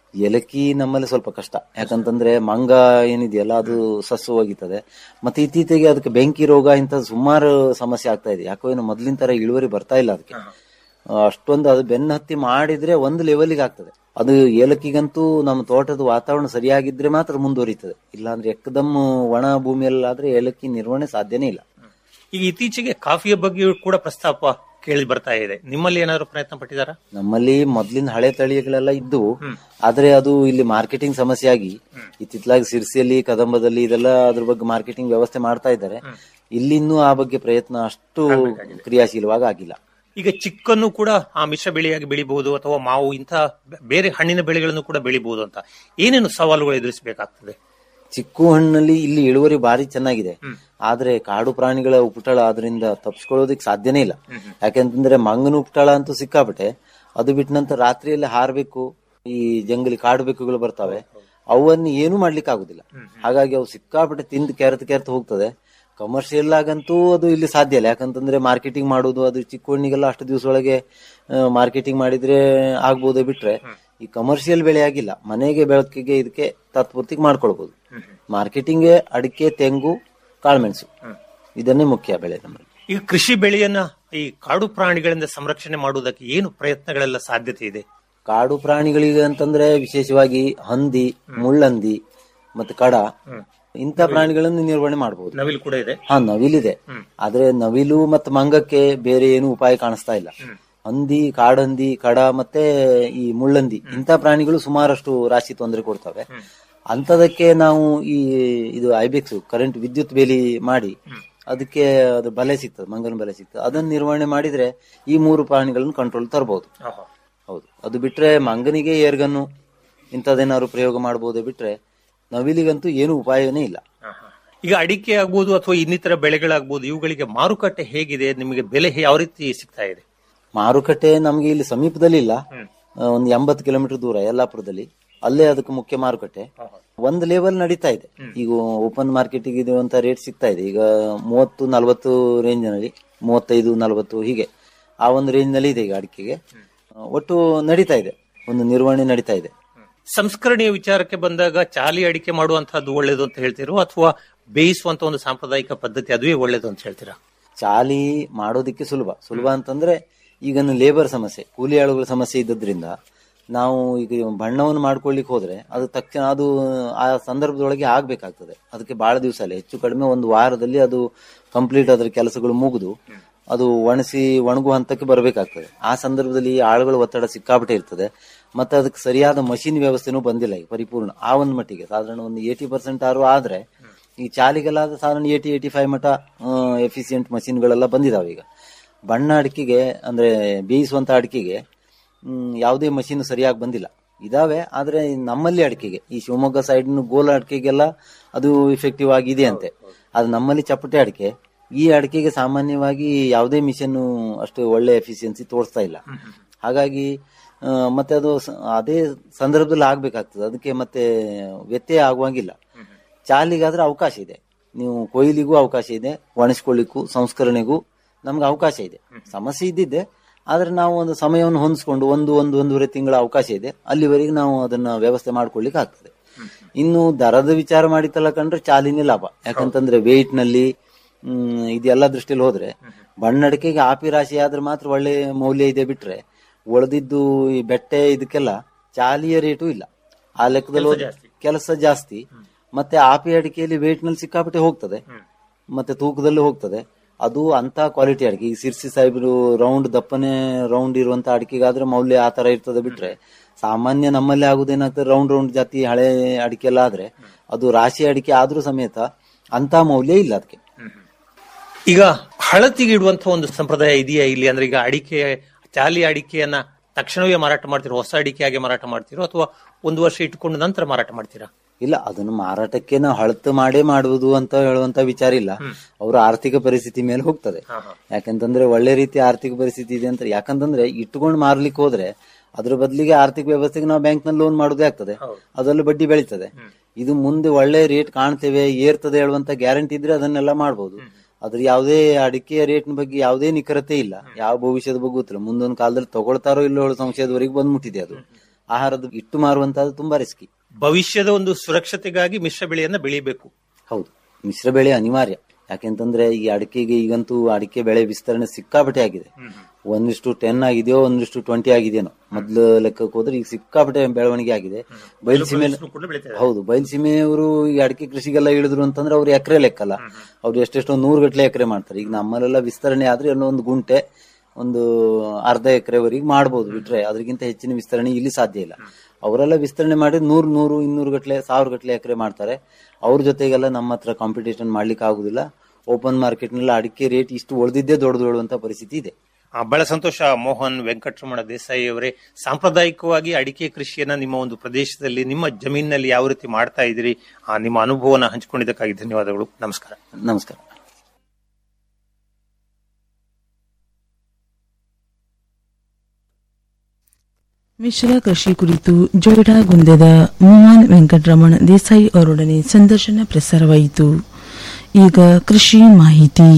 ಏಲಕ್ಕಿ ನಮ್ಮಲ್ಲಿ ಸ್ವಲ್ಪ ಕಷ್ಟ ಯಾಕಂತಂದ್ರೆ ಮಂಗ ಏನಿದೆಯಲ್ಲ ಅದು ಸಸ್ಸು ಹೋಗಿತ್ತದೆ ಮತ್ತೆ ಇತ್ತೀಚೆಗೆ ಅದಕ್ಕೆ ಬೆಂಕಿ ರೋಗ ಇಂತ ಸುಮಾರು ಸಮಸ್ಯೆ ಆಗ್ತಾ ಇದೆ ಯಾಕೋ ಏನು ಮೊದ್ಲಿನ ತರ ಇಳುವರಿ ಬರ್ತಾ ಇಲ್ಲ ಅದಕ್ಕೆ ಆ, ಅಷ್ಟೊಂದು ಅದು ಬೆನ್ನ ಹತ್ತಿ ಮಾಡಿದ್ರೆ ಒಂದು ಲೆವೆಲ್ಗೆ ಆಗ್ತದೆ ಅದು ಏಲಕ್ಕಿಗಂತೂ ನಮ್ಮ ತೋಟದ ವಾತಾವರಣ ಸರಿಯಾಗಿದ್ರೆ ಮಾತ್ರ ಮುಂದುವರಿತದೆ ಇಲ್ಲಾಂದ್ರೆ ಎಕ್ಕದಮ್ ಒಣ ಭೂಮಿಯಲ್ಲಾದ್ರೆ ಏಲಕ್ಕಿ ನಿರ್ವಹಣೆ ಸಾಧ್ಯನೇ ಇಲ್ಲ ಈಗ ಇತ್ತೀಚೆಗೆ ಕಾಫಿಯ ಬಗ್ಗೆಯೂ ಕೂಡ ಪ್ರಸ್ತಾಪ ಕೇಳಿ ಬರ್ತಾ ಇದೆ ನಿಮ್ಮಲ್ಲಿ ಏನಾದ್ರು ಪ್ರಯತ್ನ ಪಟ್ಟಿದಾರಾ ನಮ್ಮಲ್ಲಿ ಮೊದ್ಲಿನ ಹಳೆ ತಳಿಗಳೆಲ್ಲ ಇದ್ದವು ಆದ್ರೆ ಅದು ಇಲ್ಲಿ ಮಾರ್ಕೆಟಿಂಗ್ ಸಮಸ್ಯೆ ಆಗಿ ಇತ್ತಿತ್ತಲಾಗಿ ಸಿರ್ಸಿಯಲ್ಲಿ ಕದಂಬದಲ್ಲಿ ಇದೆಲ್ಲ ಅದ್ರ ಬಗ್ಗೆ ಮಾರ್ಕೆಟಿಂಗ್ ವ್ಯವಸ್ಥೆ ಮಾಡ್ತಾ ಇದ್ದಾರೆ ಇಲ್ಲಿ ಇನ್ನೂ ಆ ಬಗ್ಗೆ ಪ್ರಯತ್ನ ಅಷ್ಟು ಕ್ರಿಯಾಶೀಲವಾಗಿ ಆಗಿಲ್ಲ ಈಗ ಚಿಕ್ಕನ್ನು ಕೂಡ ಆ ಮಿಶ್ರ ಬೆಳೆಯಾಗಿ ಬೆಳಿಬಹುದು ಅಥವಾ ಮಾವು ಇಂತಹ ಬೇರೆ ಹಣ್ಣಿನ ಬೆಳೆಗಳನ್ನು ಕೂಡ ಬೆಳಿಬಹುದು ಅಂತ ಏನೇನು ಸವಾಲುಗಳು ಎದುರಿಸಬೇಕಾಗ್ತದೆ ಚಿಕ್ಕು ಹಣ್ಣಲ್ಲಿ ಇಲ್ಲಿ ಇಳುವರಿ ಬಾರಿ ಚೆನ್ನಾಗಿದೆ ಆದ್ರೆ ಕಾಡು ಪ್ರಾಣಿಗಳ ಉಪಟಳ ಅದರಿಂದ ತಪ್ಪಿಸ್ಕೊಳ್ಳೋದಕ್ಕೆ ಸಾಧ್ಯನೇ ಇಲ್ಲ ಯಾಕೆಂತಂದ್ರೆ ಮಂಗನ ಉಪಟಳ ಅಂತೂ ಸಿಕ್ಕಾಪಟ್ಟೆ ಅದು ಬಿಟ್ಟ ನಂತರ ರಾತ್ರಿಯಲ್ಲಿ ಹಾರ್ಬೇಕು ಈ ಜಂಗಲಿ ಕಾಡು ಬೆಕ್ಕುಗಳು ಬರ್ತಾವೆ ಅವನ್ನ ಏನು ಮಾಡ್ಲಿಕ್ಕೆ ಆಗುದಿಲ್ಲ ಹಾಗಾಗಿ ಅವು ಸಿಕ್ಕಾಪಟ್ಟೆ ತಿಂದು ಕೆರೆತ ಕೆರೆತ ಹೋಗ್ತದೆ ಕಮರ್ಷಿಯಲ್ ಆಗಂತೂ ಅದು ಇಲ್ಲಿ ಸಾಧ್ಯ ಇಲ್ಲ ಯಾಕಂತಂದ್ರೆ ಮಾರ್ಕೆಟಿಂಗ್ ಮಾಡೋದು ಅದು ಚಿಕ್ಕ ಹಣ್ಣಿಗೆಲ್ಲ ಅಷ್ಟು ದಿವಸ ಒಳಗೆ ಮಾರ್ಕೆಟಿಂಗ್ ಮಾಡಿದ್ರೆ ಆಗ್ಬೋದೇ ಬಿಟ್ರೆ ಈ ಕಮರ್ಷಿಯಲ್ ಬೆಳೆ ಆಗಿಲ್ಲ ಮನೆಗೆ ಬೆಳಕಿಗೆ ಇದಕ್ಕೆ ತತ್ಪೂರ್ತಿಗೆ ಮಾಡ್ಕೊಳ್ಬಹುದು ಮಾರ್ಕೆಟಿಂಗ್ ಅಡಿಕೆ ತೆಂಗು ಕಾಳುಮೆಣಸು ಇದನ್ನೇ ಮುಖ್ಯ ಬೆಳೆ ನಮ್ಮಲ್ಲಿ ಈಗ ಕೃಷಿ ಬೆಳೆಯನ್ನ ಈ ಕಾಡು ಪ್ರಾಣಿಗಳಿಂದ ಸಂರಕ್ಷಣೆ ಮಾಡುವುದಕ್ಕೆ ಏನು ಪ್ರಯತ್ನಗಳೆಲ್ಲ ಸಾಧ್ಯತೆ ಇದೆ ಕಾಡು ಪ್ರಾಣಿಗಳಿಗೆ ಅಂತಂದ್ರೆ ವಿಶೇಷವಾಗಿ ಹಂದಿ ಮುಳ್ಳಂದಿ ಮತ್ತೆ ಕಡ ಇಂಥ ಪ್ರಾಣಿಗಳನ್ನು ನಿರ್ವಹಣೆ ಮಾಡಬಹುದು ನವಿಲು ಕೂಡ ಇದೆ ಹಾ ನವಿಲಿದೆ ಆದ್ರೆ ನವಿಲು ಮತ್ತೆ ಮಂಗಕ್ಕೆ ಬೇರೆ ಏನು ಉಪಾಯ ಕಾಣಿಸ್ತಾ ಇಲ್ಲ ಹಂದಿ ಕಾಡಂದಿ ಕಡ ಮತ್ತೆ ಈ ಮುಳ್ಳಂದಿ ಇಂಥ ಪ್ರಾಣಿಗಳು ಸುಮಾರಷ್ಟು ರಾಶಿ ತೊಂದರೆ ಕೊಡ್ತವೆ ಅಂತದಕ್ಕೆ ನಾವು ಈ ಇದು ಐಬೆಕ್ಸ್ ಕರೆಂಟ್ ವಿದ್ಯುತ್ ಬೇಲಿ ಮಾಡಿ ಅದಕ್ಕೆ ಅದು ಬಲೆ ಸಿಗ್ತದೆ ಮಂಗನ ಬಲೆ ಸಿಗ್ತದೆ ಅದನ್ನ ನಿರ್ವಹಣೆ ಮಾಡಿದ್ರೆ ಈ ಮೂರು ಪ್ರಾಣಿಗಳನ್ನು ಕಂಟ್ರೋಲ್ ತರಬಹುದು ಹೌದು ಅದು ಬಿಟ್ರೆ ಮಂಗನಿಗೆ ಏರ್ಗನ್ನು ಇಂಥದ್ದೇನಾದ್ರು ಪ್ರಯೋಗ ಮಾಡಬಹುದೇ ಬಿಟ್ರೆ ನವಿಲಿಗಂತೂ ಏನು ಉಪಾಯವೇ ಇಲ್ಲ ಈಗ ಅಡಿಕೆ ಆಗ್ಬೋದು ಅಥವಾ ಇನ್ನಿತರ ಬೆಳೆಗಳಾಗ್ಬೋದು ಇವುಗಳಿಗೆ ಮಾರುಕಟ್ಟೆ ಹೇಗಿದೆ ನಿಮಗೆ ಬೆಲೆ ಯಾವ ರೀತಿ ಸಿಗ್ತಾ ಇದೆ ಮಾರುಕಟ್ಟೆ ನಮ್ಗೆ ಇಲ್ಲಿ ಸಮೀಪದಲ್ಲಿ ಇಲ್ಲ ಆ, ಒಂದು ಎಂಬತ್ತು ಕಿಲೋಮೀಟರ್ ದೂರ ಯಲ್ಲಾಪುರದಲ್ಲಿ ಅಲ್ಲೇ ಅದಕ್ಕೆ ಮುಖ್ಯ ಮಾರುಕಟ್ಟೆ ಒಂದು ಲೆವೆಲ್ ನಡೀತಾ ಇದೆ ಈಗ ಓಪನ್ ಮಾರ್ಕೆಟ್ ಇರುವಂತ ರೇಟ್ ಸಿಗ್ತಾ ಇದೆ ಈಗ ಮೂವತ್ತು ನಲವತ್ತು ರೇಂಜ್ ನಲ್ಲಿ ಮೂವತ್ತೈದು ನಲವತ್ತು ಹೀಗೆ ಆ ಒಂದು ರೇಂಜ್ ನಲ್ಲಿ ಇದೆ ಈಗ ಅಡಿಕೆಗೆ ಆ, ಒಟ್ಟು ನಡೀತಾ ಇದೆ ಒಂದು ನಿರ್ವಹಣೆ ನಡೀತಾ ಇದೆ ಸಂಸ್ಕರಣೆಯ ವಿಚಾರಕ್ಕೆ ಬಂದಾಗ ಚಾಲಿ ಅಡಿಕೆ ಮಾಡುವಂತಹದ್ದು ಒಳ್ಳೇದು ಅಂತ ಹೇಳ್ತೀರೋ ಅಥವಾ ಬೇಯಿಸುವಂತ ಒಂದು ಸಾಂಪ್ರದಾಯಿಕ ಪದ್ಧತಿ ಅದುವೇ ಒಳ್ಳೇದು ಅಂತ ಹೇಳ್ತೀರಾ ಚಾಲಿ ಮಾಡೋದಿಕ್ಕೆ ಸುಲಭ ಸುಲಭ ಅಂತಂದ್ರೆ ಈಗ ಲೇಬರ್ ಸಮಸ್ಯೆ ಕೂಲಿ ಆಳುಗಳ ಸಮಸ್ಯೆ ಇದ್ದದ್ರಿಂದ ನಾವು ಈಗ ಬಣ್ಣವನ್ನು ಮಾಡ್ಕೊಳ್ಳಿಕ್ಕೆ ಹೋದ್ರೆ ಅದು ತಕ್ಷಣ ಅದು ಆ ಸಂದರ್ಭದೊಳಗೆ ಆಗ್ಬೇಕಾಗ್ತದೆ ಅದಕ್ಕೆ ಬಹಳ ದಿವಸ ಅಲ್ಲ ಹೆಚ್ಚು ಕಡಿಮೆ ಒಂದು ವಾರದಲ್ಲಿ ಅದು ಕಂಪ್ಲೀಟ್ ಅದರ ಕೆಲಸಗಳು ಮುಗಿದು ಅದು ಒಣಸಿ ಒಣಗುವ ಹಂತಕ್ಕೆ ಬರಬೇಕಾಗ್ತದೆ ಆ ಸಂದರ್ಭದಲ್ಲಿ ಆಳುಗಳ ಒತ್ತಡ ಸಿಕ್ಕಾಪಟ್ಟೆ ಇರ್ತದೆ ಮತ್ತೆ ಅದಕ್ಕೆ ಸರಿಯಾದ ಮಷಿನ್ ವ್ಯವಸ್ಥೆನೂ ಬಂದಿಲ್ಲ ಈಗ ಪರಿಪೂರ್ಣ ಆ ಒಂದು ಮಟ್ಟಿಗೆ ಸಾಧಾರಣ ಒಂದು ಏಟಿ ಪರ್ಸೆಂಟ್ ಆರು ಆದ್ರೆ ಈ ಚಾಲಿಗೆಲ್ಲ ಸಾಧಾರಣ ಏಟಿ ಏಟಿ ಫೈವ್ ಮಟ ಎಫಿಸಿಯೆಂಟ್ ಮಷಿನ್ಗಳೆಲ್ಲ ಬಂದಿದಾವೆ ಈಗ ಬಣ್ಣ ಅಡಿಕೆಗೆ ಅಂದ್ರೆ ಬೇಯಿಸುವಂತ ಅಡಿಕೆಗೆ ಹ್ಮ್, ಯಾವುದೇ ಮಷಿನ್ ಸರಿಯಾಗಿ ಬಂದಿಲ್ಲ ಇದಾವೆ ಆದ್ರೆ ನಮ್ಮಲ್ಲಿ ಅಡಿಕೆಗೆ ಈ ಶಿವಮೊಗ್ಗ ಸೈಡ್ ಗೋಲ ಅಡಿಕೆಗೆಲ್ಲ ಅದು ಇಫೆಕ್ಟಿವ್ ಆಗಿದೆ ಅಂತೆ ಅದು ನಮ್ಮಲ್ಲಿ ಚಪ್ಪಟೆ ಅಡಿಕೆ ಈ ಅಡಿಕೆಗೆ ಸಾಮಾನ್ಯವಾಗಿ ಯಾವುದೇ ಮಿಷನ್ ಅಷ್ಟು ಒಳ್ಳೆ ಎಫಿಷಿಯನ್ಸಿ ತೋರಿಸ್ತಾ ಇಲ್ಲ ಹಾಗಾಗಿ ಆ, ಮತ್ತೆ ಅದು ಸ- ಅದೇ ಸಂದರ್ಭದಲ್ಲಿ ಆಗ್ಬೇಕಾಗ್ತದೆ ಅದಕ್ಕೆ ಮತ್ತೆ ವ್ಯತ್ಯಯ ಆಗುವಂಗಿಲ್ಲ ಚಾಲಿಗಾದ್ರೆ ಅವಕಾಶ ಇದೆ ನೀವು ಕೊಯ್ಲಿಗೂ ಅವಕಾಶ ಇದೆ ಒಣಸ್ಕೊಳ್ಳಿಕ್ಕೂ ಸಂಸ್ಕರಣೆಗೂ ನಮ್ಗೆ ಅವಕಾಶ ಇದೆ ಸಮಸ್ಯೆ ಇದ್ದಿದ್ದೆ ಆದ್ರೆ ನಾವು ಒಂದು ಸಮಯವನ್ನು ಹೊಂದಿಸ್ಕೊಂಡು ಒಂದು ಒಂದು ಒಂದೂವರೆ ತಿಂಗಳ ಅವಕಾಶ ಇದೆ ಅಲ್ಲಿವರೆಗೆ ನಾವು ಅದನ್ನ ವ್ಯವಸ್ಥೆ ಮಾಡ್ಕೊಳ್ಳಿಕ್ಕೆ ಆಗ್ತದೆ ಇನ್ನು ದರದ ವಿಚಾರ ಮಾಡಿ ಕಂಡ್ರೆ ಚಾಲಿನೇ ಲಾಭ ಯಾಕಂತಂದ್ರೆ ವೆಯ್ಟ್ ನಲ್ಲಿ ಹ್ಮ್ ಇದೆಲ್ಲ ದೃಷ್ಟಿಯಲ್ಲಿ ಹೋದ್ರೆ ಬಣ್ಣಡಿಕೆಗೆ ಆಪಿ ರಾಶಿ ಆದ್ರೆ ಮಾತ್ರ ಒಳ್ಳೆ ಮೌಲ್ಯ ಇದೆ ಬಿಟ್ರೆ ಉಳಿದಿದ್ದು ಈ ಬೆಟ್ಟೆ ಇದಕ್ಕೆಲ್ಲ ಚಾಲಿಯ ರೇಟು ಇಲ್ಲ ಆ ಲೆಕ್ಕದಲ್ಲಿ ಹೋದ್ರೆ ಕೆಲಸ ಜಾಸ್ತಿ ಮತ್ತೆ ಆಪಿ ಅಡಿಕೆಯಲ್ಲಿ ವೇಟ್ ನಲ್ಲಿ ಸಿಕ್ಕಾಪಟ್ಟೆ ಹೋಗ್ತದೆ ಮತ್ತೆ ತೂಕದಲ್ಲೂ ಹೋಗ್ತದೆ ಅದು ಅಂತ ಕ್ವಾಲಿಟಿ ಅಡಿಕೆ ಈಗ ಸಿರ್ಸಿ ಸಾಹೇಬರು ರೌಂಡ್ ದಪ್ಪನೆ ರೌಂಡ್ ಇರುವಂತ ಅಡಿಕೆಗಾದ್ರೆ ಮೌಲ್ಯ ಆ ತರ ಇರ್ತದೆ ಬಿಟ್ರೆ ಸಾಮಾನ್ಯ ನಮ್ಮಲ್ಲಿ ಆಗುದೇನಾಗ್ತದೆ ರೌಂಡ್ ರೌಂಡ್ ಜಾತಿ ಹಳೆ ಅಡಿಕೆ ಎಲ್ಲ ಆದ್ರೆ ಅದು ರಾಶಿ ಅಡಿಕೆ ಆದ್ರೂ ಸಮೇತ ಅಂತ ಮೌಲ್ಯ ಇಲ್ಲ ಅದಕ್ಕೆ ಈಗ ಹಳತಿಗೆ ಇಡುವಂತ ಒಂದು ಸಂಪ್ರದಾಯ ಇದೆಯಾ ಇಲ್ಲಿ ಅಂದ್ರೆ ಈಗ ಅಡಿಕೆ ಚಾಲಿ ಅಡಿಕೆಯನ್ನ ತಕ್ಷಣವೇ ಮಾರಾಟ ಮಾಡ್ತೀರೋ ಹೊಸ ಅಡಿಕೆಯಾಗಿ ಮಾರಾಟ ಮಾಡ್ತೀರೋ ಅಥವಾ ಒಂದು ವರ್ಷ ಇಟ್ಕೊಂಡು ನಂತರ ಮಾರಾಟ ಮಾಡ್ತೀರಾ ಇಲ್ಲ ಅದನ್ನು ಮಾರಾಟಕ್ಕೆ ನಾವು ಹಳತು ಮಾಡೇ ಮಾಡುವುದು ಅಂತ ಹೇಳುವಂತ ವಿಚಾರ ಇಲ್ಲ ಅವರ ಆರ್ಥಿಕ ಪರಿಸ್ಥಿತಿ ಮೇಲೆ ಹೋಗ್ತದೆ ಯಾಕಂತಂದ್ರೆ ಒಳ್ಳೆ ರೀತಿ ಆರ್ಥಿಕ ಪರಿಸ್ಥಿತಿ ಇದೆ ಅಂತ ಯಾಕಂತಂದ್ರೆ ಇಟ್ಕೊಂಡು ಮಾರ್ಲಿಕ್ಕೆ ಹೋದ್ರೆ ಅದ್ರ ಬದಲಿಗೆ ಆರ್ಥಿಕ ವ್ಯವಸ್ಥೆಗೆ ನಾವು ಬ್ಯಾಂಕ್ ನಲ್ಲಿ ಲೋನ್ ಮಾಡೋದೇ ಆಗ್ತದೆ ಅದರಲ್ಲಿ ಬಡ್ಡಿ ಬೆಳೀತದೆ ಇದು ಮುಂದೆ ಒಳ್ಳೆ ರೇಟ್ ಕಾಣ್ತೇವೆ ಏರ್ತದೆ ಹೇಳುವಂತ ಗ್ಯಾರಂಟಿ ಇದ್ರೆ ಅದನ್ನೆಲ್ಲ ಮಾಡಬಹುದು ಅದ್ರ ಯಾವುದೇ ಅಡಿಕೆಯ ರೇಟ್ ಬಗ್ಗೆ ಯಾವುದೇ ನಿಖರತೆ ಇಲ್ಲ ಯಾವ ಭವಿಷ್ಯದ ಬಗ್ಗೆ ಗೊತ್ತಿಲ್ಲ ಮುಂದೊಂದು ಕಾಲದಲ್ಲಿ ತಗೊಳ್ತಾರೋ ಇಲ್ಲೋ ಹೇಳೋ ಸಂಶಯದವರೆಗೆ ಬಂದ್ಬಿಟ್ಟಿದೆ ಅದು ಆಹಾರದ ಇಟ್ಟು ಮಾರುವಂತಹದ್ದು ತುಂಬಾ ರಿಸ್ಕಿ ಭವಿಷ್ಯದ ಒಂದು ಸುರಕ್ಷತೆಗಾಗಿ ಮಿಶ್ರ ಬೆಳೆಯನ್ನ ಬೆಳಿಬೇಕು ಹೌದು ಮಿಶ್ರ ಬೆಳೆ ಅನಿವಾರ್ಯ ಯಾಕೆಂತಂದ್ರೆ ಈ ಅಡಿಕೆಗೆ ಈಗಂತೂ ಅಡಿಕೆ ಬೆಳೆ ವಿಸ್ತರಣೆ ಸಿಕ್ಕಾಪಟ್ಟೆ ಆಗಿದೆ ಒಂದಿಷ್ಟು ಟೆನ್ ಆಗಿದೆಯೋ ಒಂದಿಷ್ಟು ಟ್ವೆಂಟಿ ಆಗಿದೆಯೋ ಮೊದ್ಲು ಲೆಕ್ಕಕ್ಕೆ ಹೋದ್ರೆ ಈಗ ಸಿಕ್ಕಾಪಟ್ಟೆ ಬೆಳವಣಿಗೆ ಆಗಿದೆ ಬಯಲುಸೀಮೆ ಹೌದು ಬಯಲುಸೀಮೆಯವರು ಈ ಅಡಿಕೆ ಕೃಷಿಗೆಲ್ಲ ಇಳಿದ್ರು ಅಂತಂದ್ರೆ ಅವ್ರು ಎಕರೆ ಲೆಕ್ಕಲ್ಲ ಅವ್ರು ಎಷ್ಟೆಷ್ಟೋ ನೂರು ಗಟ್ಲೆ ಎಕರೆ ಮಾಡ್ತಾರೆ ಈಗ ನಮ್ಮಲ್ಲೆಲ್ಲ ವಿಸ್ತರಣೆ ಆದ್ರೆ ಎಲ್ಲೋ ಒಂದು ಗುಂಟೆ ಒಂದು ಅರ್ಧ ಎಕರೆವರೆಗೆ ಮಾಡ್ಬೋದು ಬಿಟ್ರೆ ಅದಕ್ಕಿಂತ ಹೆಚ್ಚಿನ ವಿಸ್ತರಣೆ ಇಲ್ಲಿ ಸಾಧ್ಯ ಇಲ್ಲ ಅವರೆಲ್ಲ ವಿಸ್ತರಣೆ ಮಾಡಿ ನೂರ್ ನೂರು ಇನ್ನೂರು ಗಟ್ಲೆ ಸಾವಿರ ಗಟ್ಲೆ ಎಕರೆ ಮಾಡ್ತಾರೆ ಅವ್ರ ಜೊತೆಗೆಲ್ಲ ನಮ್ಮ ಹತ್ರ ಕಾಂಪಿಟೇಷನ್ ಮಾಡ್ಲಿಕ್ಕೆ ಆಗುದಿಲ್ಲ ಓಪನ್ ಮಾರ್ಕೆಟ್ ನಲ್ಲಿ ಅಡಿಕೆ ರೇಟ್ ಇಷ್ಟು ಉಳಿದಿದ್ದೇ ದೊಡ್ಡದುಳುವಂತ ಪರಿಸ್ಥಿತಿ ಇದೆ ಆ, ಬಹಳ ಸಂತೋಷ ಮೋಹನ್ ವೆಂಕಟರಮಣ ದೇಸಾಯಿ ಅವರೇ ಸಾಂಪ್ರದಾಯಿಕವಾಗಿ ಅಡಿಕೆ ಕೃಷಿಯನ್ನ ನಿಮ್ಮ ಒಂದು ಪ್ರದೇಶದಲ್ಲಿ ನಿಮ್ಮ ಜಮೀನಿನಲ್ಲಿ ಯಾವ ರೀತಿ ಮಾಡ್ತಾ ಇದ್ದೀರಿ ಆ, ನಿಮ್ಮ ಅನುಭವನ ಹಂಚಿಕೊಂಡಿದ್ದಕ್ಕಾಗಿ ಧನ್ಯವಾದಗಳು ನಮಸ್ಕಾರ ನಮಸ್ಕಾರ ಮಿಶ್ರ ಕೃಷಿ ಕುರಿತು ಜೋಯಿಡಾ ಗುಂದದ ಮೋಹನ್ ವೆಂಕಟರಮಣ ದೇಸಾಯಿ ಅವರೊಡನೆ ಸಂದರ್ಶನ ಪ್ರಸಾರವಾಯಿತು ಈಗ ಕೃಷಿ ಮಾಹಿತಿ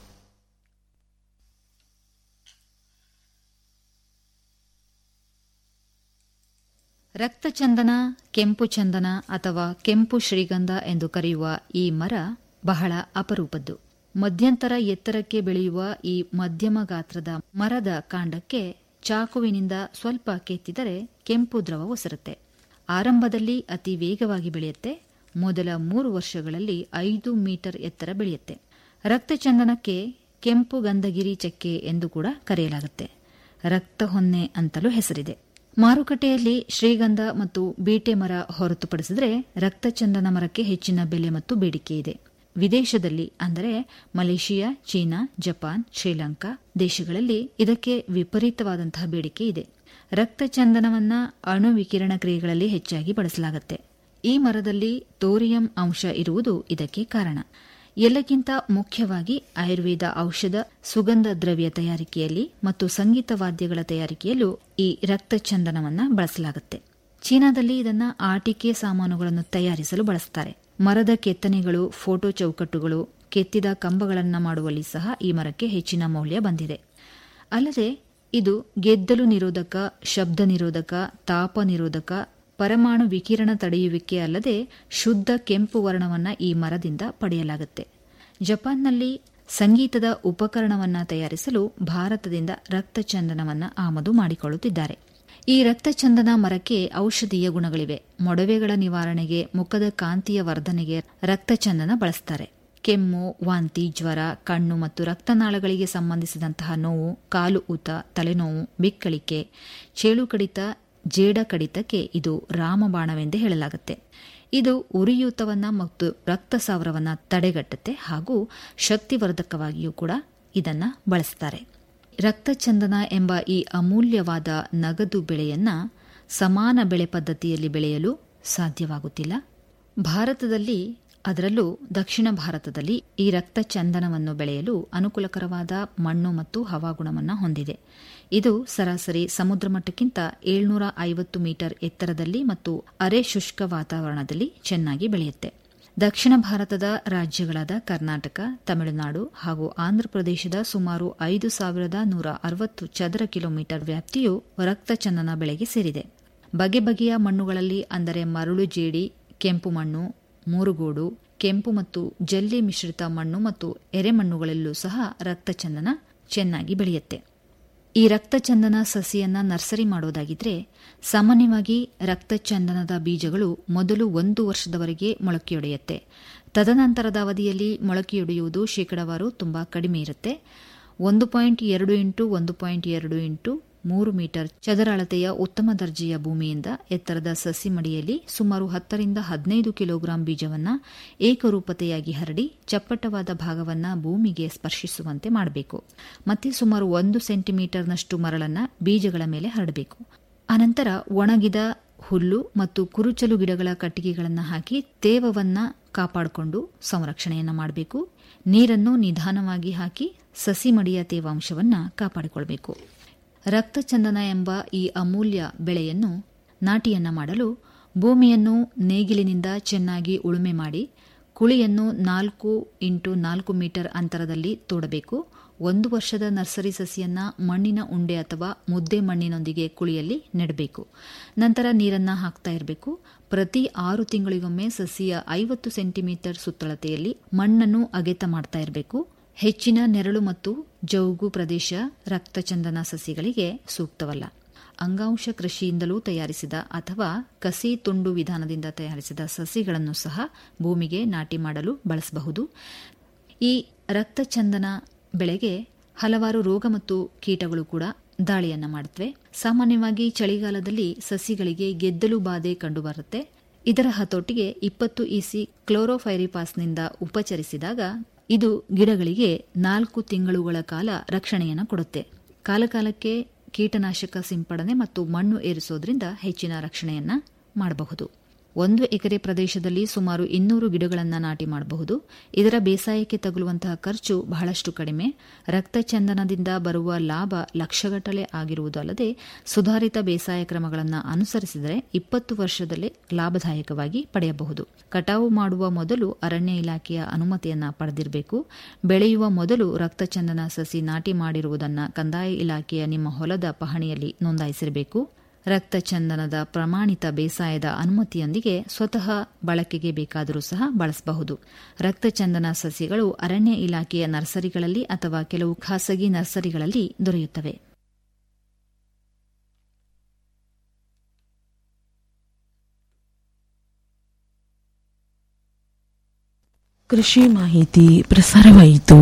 ರಕ್ತಚಂದನ ಕೆಂಪು ಚಂದನ ಅಥವಾ ಕೆಂಪು ಶ್ರೀಗಂಧ ಎಂದು ಕರೆಯುವ ಈ ಮರ ಬಹಳ ಅಪರೂಪದ್ದು ಮಧ್ಯಂತರ ಎತ್ತರಕ್ಕೆ ಬೆಳೆಯುವ ಈ ಮಧ್ಯಮ ಗಾತ್ರದ ಮರದ ಕಾಂಡಕ್ಕೆ ಚಾಕುವಿನಿಂದ ಸ್ವಲ್ಪ ಕೆತ್ತಿದರೆ ಕೆಂಪು ದ್ರವ ಒಸರುತ್ತೆ ಆರಂಭದಲ್ಲಿ ಅತಿ ವೇಗವಾಗಿ ಬೆಳೆಯುತ್ತೆ ಮೊದಲ ಮೂರು ವರ್ಷಗಳಲ್ಲಿ ಐದು ಮೀಟರ್ ಎತ್ತರ ಬೆಳೆಯುತ್ತೆ ರಕ್ತಚಂದನಕ್ಕೆ ಕೆಂಪು ಗಂಧಗಿರಿ ಚಕ್ಕೆ ಎಂದು ಕೂಡ ಕರೆಯಲಾಗುತ್ತೆ ರಕ್ತ ಹೊನ್ನೆ ಅಂತಲೂ ಹೆಸರಿದೆ ಮಾರುಕಟ್ಟೆಯಲ್ಲಿ ಶ್ರೀಗಂಧ ಮತ್ತು ಬೀಟೆ ಮರ ಹೊರತುಪಡಿಸಿದರೆ ರಕ್ತಚಂದನ ಮರಕ್ಕೆ ಹೆಚ್ಚಿನ ಬೆಲೆ ಮತ್ತು ಬೇಡಿಕೆ ಇದೆ ವಿದೇಶದಲ್ಲಿ ಅಂದರೆ ಮಲೇಷಿಯಾ ಚೀನಾ ಜಪಾನ್ ಶ್ರೀಲಂಕಾ ದೇಶಗಳಲ್ಲಿ ಇದಕ್ಕೆ ವಿಪರೀತವಾದಂತಹ ಬೇಡಿಕೆ ಇದೆ ರಕ್ತಚಂದನವನ್ನ ಅಣು ವಿಕಿರಣ ಕ್ರಿಯೆಗಳಲ್ಲಿ ಹೆಚ್ಚಾಗಿ ಬಳಸಲಾಗುತ್ತೆ ಈ ಮರದಲ್ಲಿ ತೋರಿಯಂ ಅಂಶ ಇರುವುದು ಇದಕ್ಕೆ ಕಾರಣ ಎಲ್ಲಕ್ಕಿಂತ ಮುಖ್ಯವಾಗಿ ಆಯುರ್ವೇದ ಔಷಧ ಸುಗಂಧ ದ್ರವ್ಯ ತಯಾರಿಕೆಯಲ್ಲಿ ಮತ್ತು ಸಂಗೀತ ವಾದ್ಯಗಳ ತಯಾರಿಕೆಯಲ್ಲೂ ಈ ರಕ್ತಚಂದನವನ್ನ ಬಳಸಲಾಗುತ್ತೆ ಚೀನಾದಲ್ಲಿ ಇದನ್ನ ಆಟಿಕೆ ಸಾಮಾನುಗಳನ್ನು ತಯಾರಿಸಲು ಬಳಸುತ್ತಾರೆ ಮರದ ಕೆತ್ತನೆಗಳು ಫೋಟೋ ಚೌಕಟ್ಟುಗಳು ಕೆತ್ತಿದ ಕಂಬಗಳನ್ನ ಮಾಡುವಲ್ಲಿ ಸಹ ಈ ಮರಕ್ಕೆ ಹೆಚ್ಚಿನ ಮೌಲ್ಯ ಬಂದಿದೆ ಅಲ್ಲದೆ ಇದು ಗೆದ್ದಲು ನಿರೋಧಕ ಶಬ್ದ ನಿರೋಧಕ ತಾಪ ನಿರೋಧಕ ಪರಮಾಣು ವಿಕಿರಣ ತಡೆಯುವಿಕೆ ಅಲ್ಲದೆ ಶುದ್ಧ ಕೆಂಪು ವರ್ಣವನ್ನ ಈ ಮರದಿಂದ ಪಡೆಯಲಾಗುತ್ತೆ ಜಪಾನ್ನಲ್ಲಿ ಸಂಗೀತದ ಉಪಕರಣವನ್ನ ತಯಾರಿಸಲು ಭಾರತದಿಂದ ರಕ್ತಚಂದನವನ್ನ ಆಮದು ಮಾಡಿಕೊಳ್ಳುತ್ತಿದ್ದಾರೆ ಈ ರಕ್ತಚಂದನ ಮರಕ್ಕೆ ಔಷಧೀಯ ಗುಣಗಳಿವೆ ಮೊಡವೆಗಳ ನಿವಾರಣೆಗೆ ಮುಖದ ಕಾಂತಿಯ ವರ್ಧನೆಗೆ ರಕ್ತಚಂದನ ಬಳಸ್ತಾರೆ ಕೆಮ್ಮು ವಾಂತಿ ಜ್ವರ ಕಣ್ಣು ಮತ್ತು ರಕ್ತನಾಳಗಳಿಗೆ ಸಂಬಂಧಿಸಿದಂತಹ ನೋವು ಕಾಲು ಊತ ತಲೆನೋವು ಬಿಕ್ಕಳಿಕೆ ಚೇಳು ಕಡಿತ ಜೇಡ ಕಡಿತಕ್ಕೆ ಇದು ರಾಮಬಾಣವೆಂದೇ ಹೇಳಲಾಗುತ್ತೆ ಇದು ಉರಿಯೂತವನ್ನ ಮತ್ತು ರಕ್ತಸಾವರವನ್ನ ತಡೆಗಟ್ಟುತ್ತೆ ಹಾಗೂ ಶಕ್ತಿವರ್ಧಕವಾಗಿಯೂ ಕೂಡ ಇದನ್ನ ಬಳಸ್ತಾರೆ ರಕ್ತಚಂದನ ಎಂಬ ಈ ಅಮೂಲ್ಯವಾದ ನಗದು ಬೆಳೆಯನ್ನ ಸಮಾನ ಬೆಳೆ ಪದ್ಧತಿಯಲ್ಲಿ ಬೆಳೆಯಲು ಸಾಧ್ಯವಾಗುತ್ತಿಲ್ಲ ಭಾರತದಲ್ಲಿ ಅದರಲ್ಲೂ ದಕ್ಷಿಣ ಭಾರತದಲ್ಲಿ ಈ ರಕ್ತಚಂದನವನ್ನು ಬೆಳೆಯಲು ಅನುಕೂಲಕರವಾದ ಮಣ್ಣು ಮತ್ತು ಹವಾಗುಣವನ್ನು ಹೊಂದಿದೆ ಇದು ಸರಾಸರಿ ಸಮುದ್ರ ಮಟ್ಟಕ್ಕಿಂತ ಏಳ್ನೂರ ಐವತ್ತು ಮೀಟರ್ ಎತ್ತರದಲ್ಲಿ ಮತ್ತು ಅರೆ ಶುಷ್ಕ ವಾತಾವರಣದಲ್ಲಿ ಚೆನ್ನಾಗಿ ಬೆಳೆಯುತ್ತೆ ದಕ್ಷಿಣ ಭಾರತದ ರಾಜ್ಯಗಳಾದ ಕರ್ನಾಟಕ ತಮಿಳುನಾಡು ಹಾಗೂ ಆಂಧ್ರಪ್ರದೇಶದ ಸುಮಾರು ಐದು ಸಾವಿರದ ನೂರ ಅರವತ್ತು ಚದರ ಕಿಲೋಮೀಟರ್ ವ್ಯಾಪ್ತಿಯು ರಕ್ತಚಂದನ ಬೆಳೆಗೆ ಸೇರಿದೆ ಬಗೆ ಬಗೆಯ ಮಣ್ಣುಗಳಲ್ಲಿ ಅಂದರೆ ಮರಳು ಜೇಡಿ ಕೆಂಪು ಮಣ್ಣು ಮೂರುಗೋಡು ಕೆಂಪು ಮತ್ತು ಜಲ್ಲಿ ಮಿಶ್ರಿತ ಮಣ್ಣು ಮತ್ತು ಎರೆಮಣ್ಣುಗಳಲ್ಲೂ ಸಹ ರಕ್ತಚಂದನ ಚೆನ್ನಾಗಿ ಬೆಳೆಯುತ್ತೆ ಈ ರಕ್ತಚಂದನ ಸಸಿಯನ್ನ ನರ್ಸರಿ ಮಾಡೋದಾಗಿದ್ರೆ ಸಾಮಾನ್ಯವಾಗಿ ರಕ್ತಚಂದನದ ಬೀಜಗಳು ಮೊದಲು ಒಂದು ವರ್ಷದವರೆಗೆ ಮೊಳಕೆಯೊಡೆಯುತ್ತೆ ತದನಂತರದ ಅವಧಿಯಲ್ಲಿ ಮೊಳಕೆಯೊಡೆಯುವುದು ಶೇಕಡವಾರು ತುಂಬಾ ಕಡಿಮೆ ಇರುತ್ತೆ ಒಂದು ಪಾಯಿಂಟ್ ಎರಡು ಇಂಟು ಒಂದು ಪಾಯಿಂಟ್ ಎರಡು ಇಂಟು ಮೂರು ಮೀಟರ್ ಚದರ ಅಳತೆಯ ಉತ್ತಮ ದರ್ಜೆಯ ಭೂಮಿಯಿಂದ ಎತ್ತರದ ಸಸಿ ಮಡಿಯಲ್ಲಿ ಸುಮಾರು ಹತ್ತರಿಂದ ಹದಿನೈದು ಕಿಲೋಗ್ರಾಂ ಬೀಜವನ್ನ ಏಕರೂಪತೆಯಾಗಿ ಹರಡಿ ಚಪ್ಪಟವಾದ ಭಾಗವನ್ನ ಭೂಮಿಗೆ ಸ್ಪರ್ಶಿಸುವಂತೆ ಮಾಡಬೇಕು ಮತ್ತೆ ಸುಮಾರು ಒಂದು ಸೆಂಟಿಮೀಟರ್ನಷ್ಟು ಮರಳನ್ನ ಬೀಜಗಳ ಮೇಲೆ ಹರಡಬೇಕು ಅನಂತರ ಒಣಗಿದ ಹುಲ್ಲು ಮತ್ತು ಕುರುಚಲು ಗಿಡಗಳ ಕಟ್ಟಿಗೆಗಳನ್ನು ಹಾಕಿ ತೇವವನ್ನ ಕಾಪಾಡಿಕೊಂಡು ಸಂರಕ್ಷಣೆಯನ್ನ ಮಾಡಬೇಕು ನೀರನ್ನು ನಿಧಾನವಾಗಿ ಹಾಕಿ ಸಸಿ ಮಡಿಯ ತೇವಾಂಶವನ್ನ ಕಾಪಾಡಿಕೊಳ್ಬೇಕು ರಕ್ತಚಂದನ ಎಂಬ ಈ ಅಮೂಲ್ಯ ಬೆಳೆಯನ್ನು ನಾಟಿಯನ್ನ ಮಾಡಲು ಭೂಮಿಯನ್ನು ನೇಗಿಲಿನಿಂದ ಚೆನ್ನಾಗಿ ಉಳುಮೆ ಮಾಡಿ ಕುಳಿಯನ್ನು ನಾಲ್ಕು ಇಂಟು ನಾಲ್ಕು ಮೀಟರ್ ಅಂತರದಲ್ಲಿ ತೋಡಬೇಕು ಒಂದು ವರ್ಷದ ನರ್ಸರಿ ಸಸಿಯನ್ನ ಮಣ್ಣಿನ ಉಂಡೆ ಅಥವಾ ಮುದ್ದೆ ಮಣ್ಣಿನೊಂದಿಗೆ ಕುಳಿಯಲ್ಲಿ ನೆಡಬೇಕು ನಂತರ ನೀರನ್ನ ಹಾಕ್ತಾ ಇರಬೇಕು ಪ್ರತಿ ಆರು ತಿಂಗಳಿಗೊಮ್ಮೆ ಸಸಿಯ ಐವತ್ತು ಸೆಂಟಿಮೀಟರ್ ಸುತ್ತಳತೆಯಲ್ಲಿ ಮಣ್ಣನ್ನು ಅಗೆತ ಮಾಡ್ತಾ ಇರಬೇಕು ಹೆಚ್ಚಿನ ನೆರಳು ಮತ್ತು ಜೌಗು ಪ್ರದೇಶ ರಕ್ತಚಂದನ ಸಸಿಗಳಿಗೆ ಸೂಕ್ತವಲ್ಲ ಅಂಗಾಂಶ ಕೃಷಿಯಿಂದಲೂ ತಯಾರಿಸಿದ ಅಥವಾ ಕಸಿ ತುಂಡು ವಿಧಾನದಿಂದ ತಯಾರಿಸಿದ ಸಸಿಗಳನ್ನು ಸಹ ಭೂಮಿಗೆ ನಾಟಿ ಮಾಡಲು ಬಳಸಬಹುದು ಈ ರಕ್ತಚಂದನ ಬೆಳೆಗೆ ಹಲವಾರು ರೋಗ ಮತ್ತು ಕೀಟಗಳು ಕೂಡ ದಾಳಿಯನ್ನ ಮಾಡುತ್ತವೆ ಸಾಮಾನ್ಯವಾಗಿ ಚಳಿಗಾಲದಲ್ಲಿ ಸಸಿಗಳಿಗೆ ಗೆದ್ದಲು ಬಾಧೆ ಕಂಡುಬರುತ್ತೆ ಇದರ ಹತೋಟಿಗೆ ಇಪ್ಪತ್ತು ಇಸಿ ಕ್ಲೋರೋಫೈರಿಪಾಸ್ನಿಂದ ಉಪಚರಿಸಿದಾಗ ಇದು ಗಿಡಗಳಿಗೆ ನಾಲ್ಕು ತಿಂಗಳುಗಳ ಕಾಲ ರಕ್ಷಣೆಯನ್ನು ಕೊಡುತ್ತೆ ಕಾಲಕಾಲಕ್ಕೆ ಕೀಟನಾಶಕ ಸಿಂಪಡಣೆ ಮತ್ತು ಮಣ್ಣು ಏರಿಸೋದ್ರಿಂದ ಹೆಚ್ಚಿನ ರಕ್ಷಣೆಯನ್ನ ಮಾಡಬಹುದು ಒಂದು ಎಕರೆ ಪ್ರದೇಶದಲ್ಲಿ ಸುಮಾರು ಇನ್ನೂರು ಗಿಡಗಳನ್ನು ನಾಟಿ ಮಾಡಬಹುದು ಇದರ ಬೇಸಾಯಕ್ಕೆ ತಗುಲುವಂತಹ ಖರ್ಚು ಬಹಳಷ್ಟು ಕಡಿಮೆ ರಕ್ತಚಂದನದಿಂದ ಬರುವ ಲಾಭ ಲಕ್ಷಗಟ್ಟಲೆ ಆಗಿರುವುದು ಅಲ್ಲದೆ ಸುಧಾರಿತ ಬೇಸಾಯ ಕ್ರಮಗಳನ್ನು ಅನುಸರಿಸಿದರೆ ಇಪ್ಪತ್ತು ವರ್ಷದಲ್ಲೇ ಲಾಭದಾಯಕವಾಗಿ ಪಡೆಯಬಹುದು ಕಟಾವು ಮಾಡುವ ಮೊದಲು ಅರಣ್ಯ ಇಲಾಖೆಯ ಅನುಮತಿಯನ್ನ ಪಡೆದಿರಬೇಕು ಬೆಳೆಯುವ ಮೊದಲು ರಕ್ತಚಂದನ ಸಸಿ ನಾಟಿ ಮಾಡಿರುವುದನ್ನು ಕಂದಾಯ ಇಲಾಖೆಯ ನಿಮ್ಮ ಹೊಲದ ಪಹಣಿಯಲ್ಲಿ ನೋಂದಾಯಿಸಿರಬೇಕು ರಕ್ತಚಂದನದ ಪ್ರಮಾಣಿತ ಬೇಸಾಯದ ಅನುಮತಿಯೊಂದಿಗೆ ಸ್ವತಃ ಬಳಕೆಗೆ ಬೇಕಾದರೂ ಸಹ ಬಳಸಬಹುದು ರಕ್ತಚಂದನ ಸಸ್ಯಗಳು ಅರಣ್ಯ ಇಲಾಖೆಯ ನರ್ಸರಿಗಳಲ್ಲಿ ಅಥವಾ ಕೆಲವು ಖಾಸಗಿ ನರ್ಸರಿಗಳಲ್ಲಿ ದೊರೆಯುತ್ತವೆ ಕೃಷಿ ಮಾಹಿತಿ ಪ್ರಸಾರವಾಯಿತು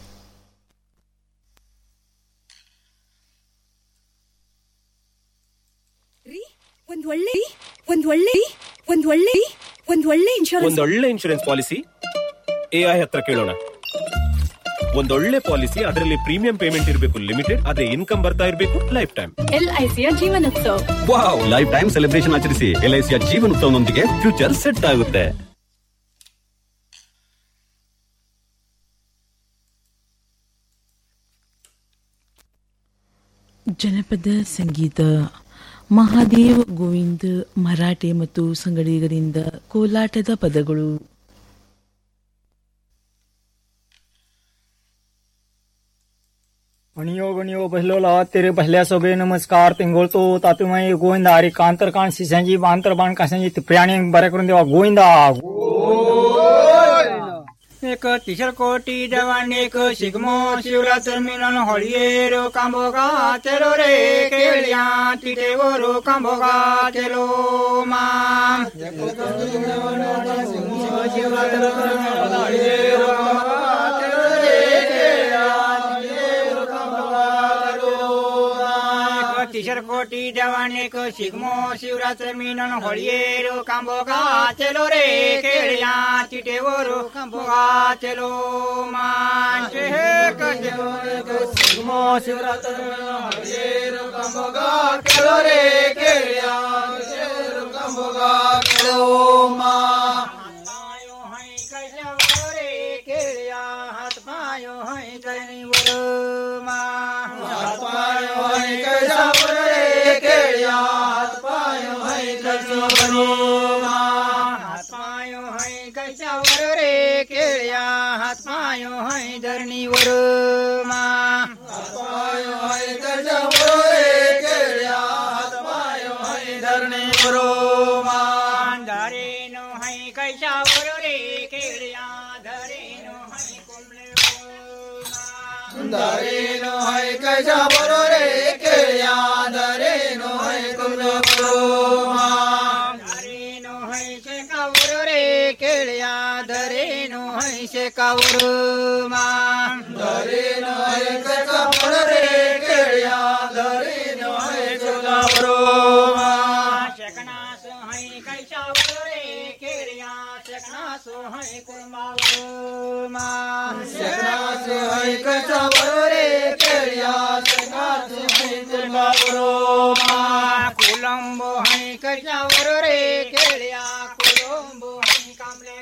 ಒಂದ್ ಒಳ್ಳೆ ಒಂದ್ ಒಳ್ಳೆ ಒಂದ್ ಒಳ್ಳೆ ಒಂದ್ ಒಳ್ಳೆ ಇನ್ಶೂರೆನ್ಸ್ ಒಂದೊಳ್ಳೆ ಇನ್ಶೂರೆನ್ಸ್ ಪಾಲಿಸಿ ಎಐ ಹತ್ರ ಕೇಳೋಣ ಒಂದೊಳ್ಳೆ ಪಾಲಿಸಿ ಅದರಲ್ಲಿ ಪ್ರೀಮಿಯಂ ಪೇಮೆಂಟ್ ಇರಬೇಕು ಲಿಮಿಟೆಡ್ ಅದೇ ಇನ್ಕಮ್ ಬರ್ತಾ ಇರಬೇಕು ಲೈಫ್ ಟೈಮ್ ಎಲ್ಐಸಿಯ ಜೀವನೋತ್ಸವ ವಾವ್ ಲೈಫ್ ಟೈಮ್ ಸೆಲೆಬ್ರೇಷನ್ ಆಚರಿಸಿ ಎಲ್ಐಸಿಯ ಜೀವನ ಉತ್ಸವನೊಂದಿಗೆ ಫ್ಯೂಚರ್ ಸೆಟ್ ಆಗುತ್ತೆ ಜನಪದ ಸಂಗೀತ ಮಹಾದೇವ್ ಗೋವಿಂದ್ ಮರಾಠೆ ಮತ್ತು ಸಂಗಡಿಗರಿಂದ ಕೋಲಾಟದ ಪದಗಳು गणियो गणियो बहलोला तेरे बहल्या सोबे नमस्कार तिंगोळतो तातुमाई गोविंदा हरी कांतर काण शिसांची बांतर बाण कासांची तिपऱ्याणी बरे करून देवा गोविंदा एक तिसर कोटी जवान एक शिगमो शिवरात्र मिलन होळिये रो कांबोगा तेलो रे केळ्या तिथे वो रो कांबोगा तेलो माम शिवरात्र होळिये रो किशोर कोटी जवान एक शिगमो शिवरात्र मिलन होळियेरो कांबोगा चलो रे केळ्या तिटे वरो कांबोगा चलो मांचे हे शिगमो शिवरात्र होळियेरो कांबोगा चलो रे केळ्या कांबोगा चलो मा हात पायो है दैनी वरो मा हात पायो है कैसा रे केळ्या हात पायो है कैसा वरो मा हात पायो है कैसा वरो रे केळ्या हात पायो है धरणी वरो मा हात पायो है कैसा वरो रे केळ्या हात पायो है धरणी वरो मा धरे नो है कैसा वरो रे केळ्या धरे नो है कुंबळे धरेनो है कैसा बरो रे केळ्या धरेनो है कुंबळे धरेनो है शेका बरो रे केळ्या धरेनो है शेका बरो मा धरेनो है कैसा बरो रे केळ्या धरेनो है शेका बरो मा शेकनास है कैसा बरो रे केळ्या शेकनास है कुंबा बरो मा शेकनास है कैसा बरो रे केळ्या शेकनास है कुंबा बरो मा कोलंबो है कैसा बरो रे केळ्या कोलंबो है कामले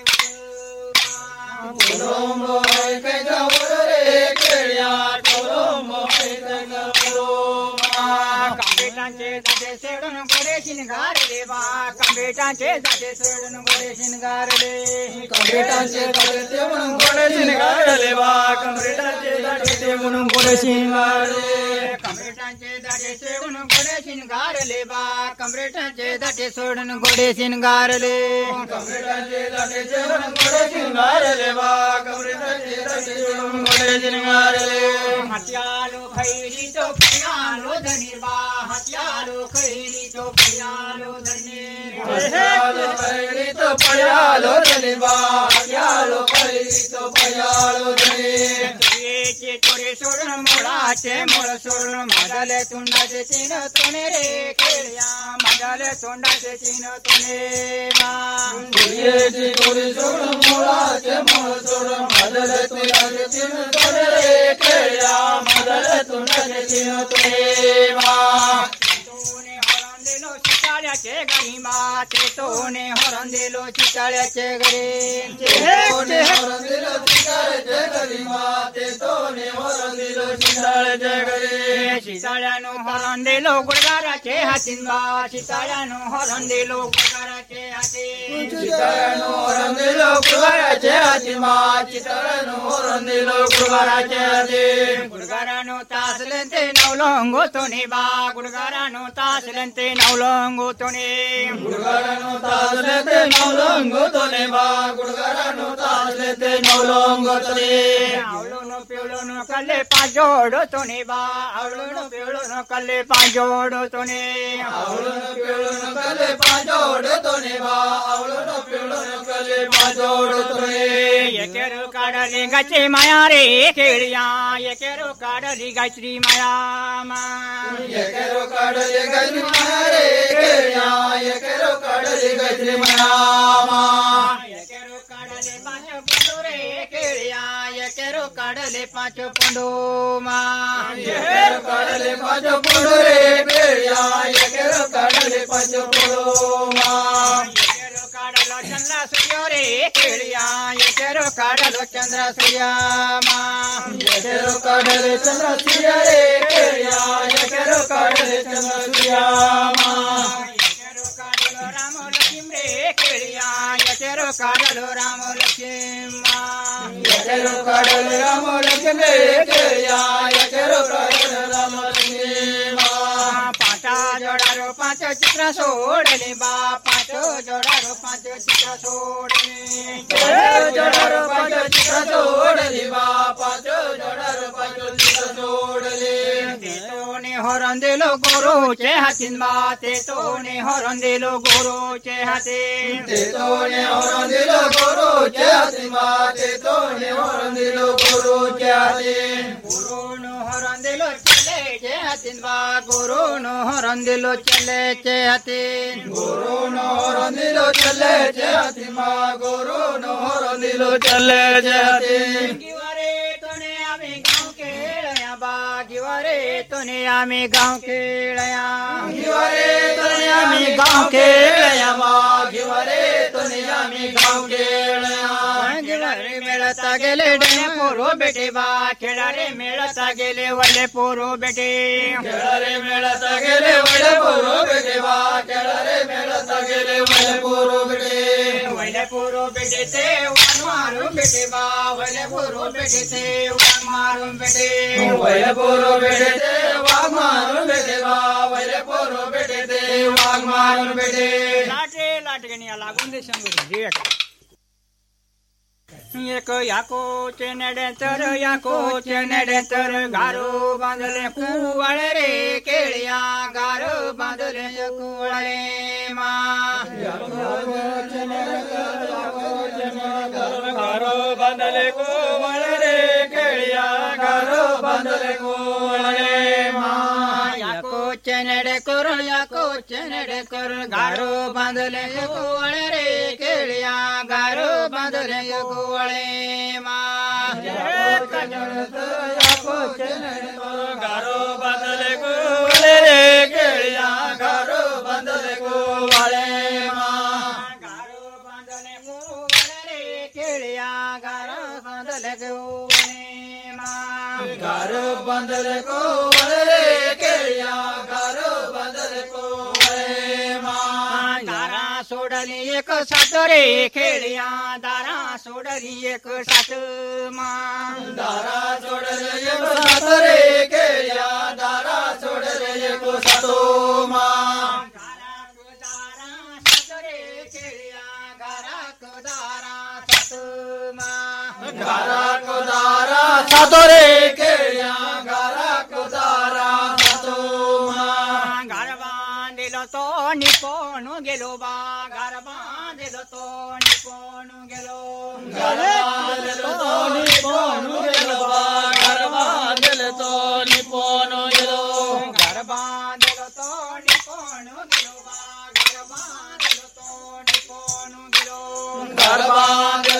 कोलंबो है कैसा बरो रे केळ्या कोलंबो है कैसा बरो मा कांबेटांचे जाते सेडून गोडे शिनगार रे बा कांबेटांचे जाते सोडून गोडे शिनगार रे कांबेटांचे जाते सेडून गोडे शिनगार रे बा कमरेटाचे दाटेचे म्हणून गोडे शिंगारले कमरेटाचे दाटेचे म्हणून गोडे शिंगारले बा कमरेटाचे दाटे सोडून गोडे शिंगारले कमरेटाचे दाटेचे म्हणून गोडे शिंगारले बा कमरेटाचे दाटे सोडून गोडे शिंगारले हत्यालो खैरी तो पियालो धनी बा हत्यालो खैरी तो पियालो धनी हत्यालो खैरी तो पियालो धनी बा हत्यालो खैरी तो पियालो धनी तुझे चोरे सोडून मुळाचे मुळ सोडून माझाले तोंडाचे तीन तोने रे केळ्या माझाले तोंडाचे तीन तोने मा तुझे चोरे सोडून मुळाचे मुळ सोडून माझाले तोंडाचे तीन तोने रे केळ्या माझाले तोंडाचे तीन तोने मा चिताळ्याचे घरी माते तोने हरण दिलो चिताळ्याचे घरी तोने हरण दिलो चिताळ्याचे घरी माते तोने हरण दिलो चिताळ्याचे घरी चिताळ्यानो हरण दिलो गुडगाराचे हातीन बा चिताळ्यानो हरण दिलो गुडगाराचे हाती चिताळ्यानो हरण दिलो गुडगाराचे हाती मा चिताळ्यानो हरण दिलो गुडगाराचे हाती गुडगारानो तासले ते नवलंगो तोने बा गुडगारानो तासले ते नवलंगो तोने गुडगारानो तासले ते नवलंगो तोने बा गुडगारानो तासले ते नवलंगो तोने आवलोनो पिवलोनो कल्ले पाजोड तोने बा आवलोनो पिवलोनो कल्ले पाजोड तोने आवलोनो पिवलोनो कल्ले पाजोड तोने बा आवलोनो पिवलोनो कल्ले पाजोड तोने एकेरो काढली गाची माया रे केळिया एकेरो काढली गायत्री माया मा एकेरो काढली गायत्री माया रे केळिया एकेरो काढली गायत्री माया मा एकेरो काढले पाच पंडो रे केळिया एकेरो काढले पाच पंडो मा एकेरो काढले पाच पंडो रे केळिया एकेरो काढले पाच पंडो मा एकेरो काढलो चंद्र सूर्य रे केळिया एकेरो काढलो चंद्र सूर्य मा एकेरो काढले चंद्र सूर्य रे केळिया एकेरो काढले चंद्र सूर्य मा एकेरो काढलो राम लक्ष्मी रे केळिया एकेरो काढलो राम लक्ष्मी मा एकेरो काढलो राम लक्ष्मी रे केळिया एकेरो काढलो राम लक्ष्मी मा पाटा जोडारो पाच चित्र सोडले बा पाच जोडारो पाच चित्र सोडले जोडारो पाच चित्र सोडले बा पाच जोडारो पाच चित्र सोडले ते तोने हरण दिलो गोरोचे हातीन बा ते तोने हरण दिलो गोरोचे हाती ते तोने हरण दिलो गोरोचे हातीन बा ते तोने हरण दिलो गोरोचे हाती गुरुनो हरण दिलो चलेचे हातीन बा गुरुनो हरण दिलो चलेचे हातीन गुरुनो हरण दिलो चलेचे हातीन बा गुरुनो हरण दिलो चलेचे हातीन किवारे तोने आम्ही गाव खेळया बा किवारे तोने आम्ही गाव खेळया किवारे तोने आम्ही गाव खेळया बा किवारे तोने आम्ही गाव खेळया गिवारे मिळता गेले डे पोरो बेटे बा खेळारे मिळता गेले वडले पोरो बेटे खेळारे मिळता गेले वडले पोरो बेटे बा खेळारे मिळता गेले वडले पोरो बेटे वडले पोरो बेटे ते वान मारून बेटे बा वडले पोरो बेटे ते वान मारून बेटे वडले पोरो बेटे ते वाघ मारून बेटे बा वडले पोरो बेटे ते वाघ मारून बेटे लाटे लाटगणी लागून दे शंभर एक याको चेनडे तर याको चेनडे तर गारो बांधले कुवाळे रे केळिया गारो बांधले कुवाळे मा गारो बांधले कुवाळे रे केळिया गारो बांधले कुवाळे मा याको चेनडे कर याको चेनडे कर गारो बांधले कुवाळे रे केळिया गारो बांधले कुवाळे मा गारो बांधले कुवाळे रे केळिया गारो बांधले कुवाळे मा गारो बांधले कुवाळे रे केळिया गारो बांधले कुवाळे मा गारो बांधले कुवाळे रे केळिया गारो बांधले कुवाळे मा गारा सोड सोडली एक सात रे खेळ्या दारा सोडली एक सात मा दारा सोडली एक सात रे खेळ्या दारा सोडली एक सात मा घराक दारा सातो रे केळ्या घराक दारा सातो घर बांधिलो तो निपोण गेलो बा घर बांधिलो तो निपोण गेलो घर बांधिलो तो निपोण गेलो बा घर बांधिलो तो निपोण गेलो घर बांधिलो तो निपोण गेलो बा घर बांधिलो तो निपोण गेलो घर बांधिलो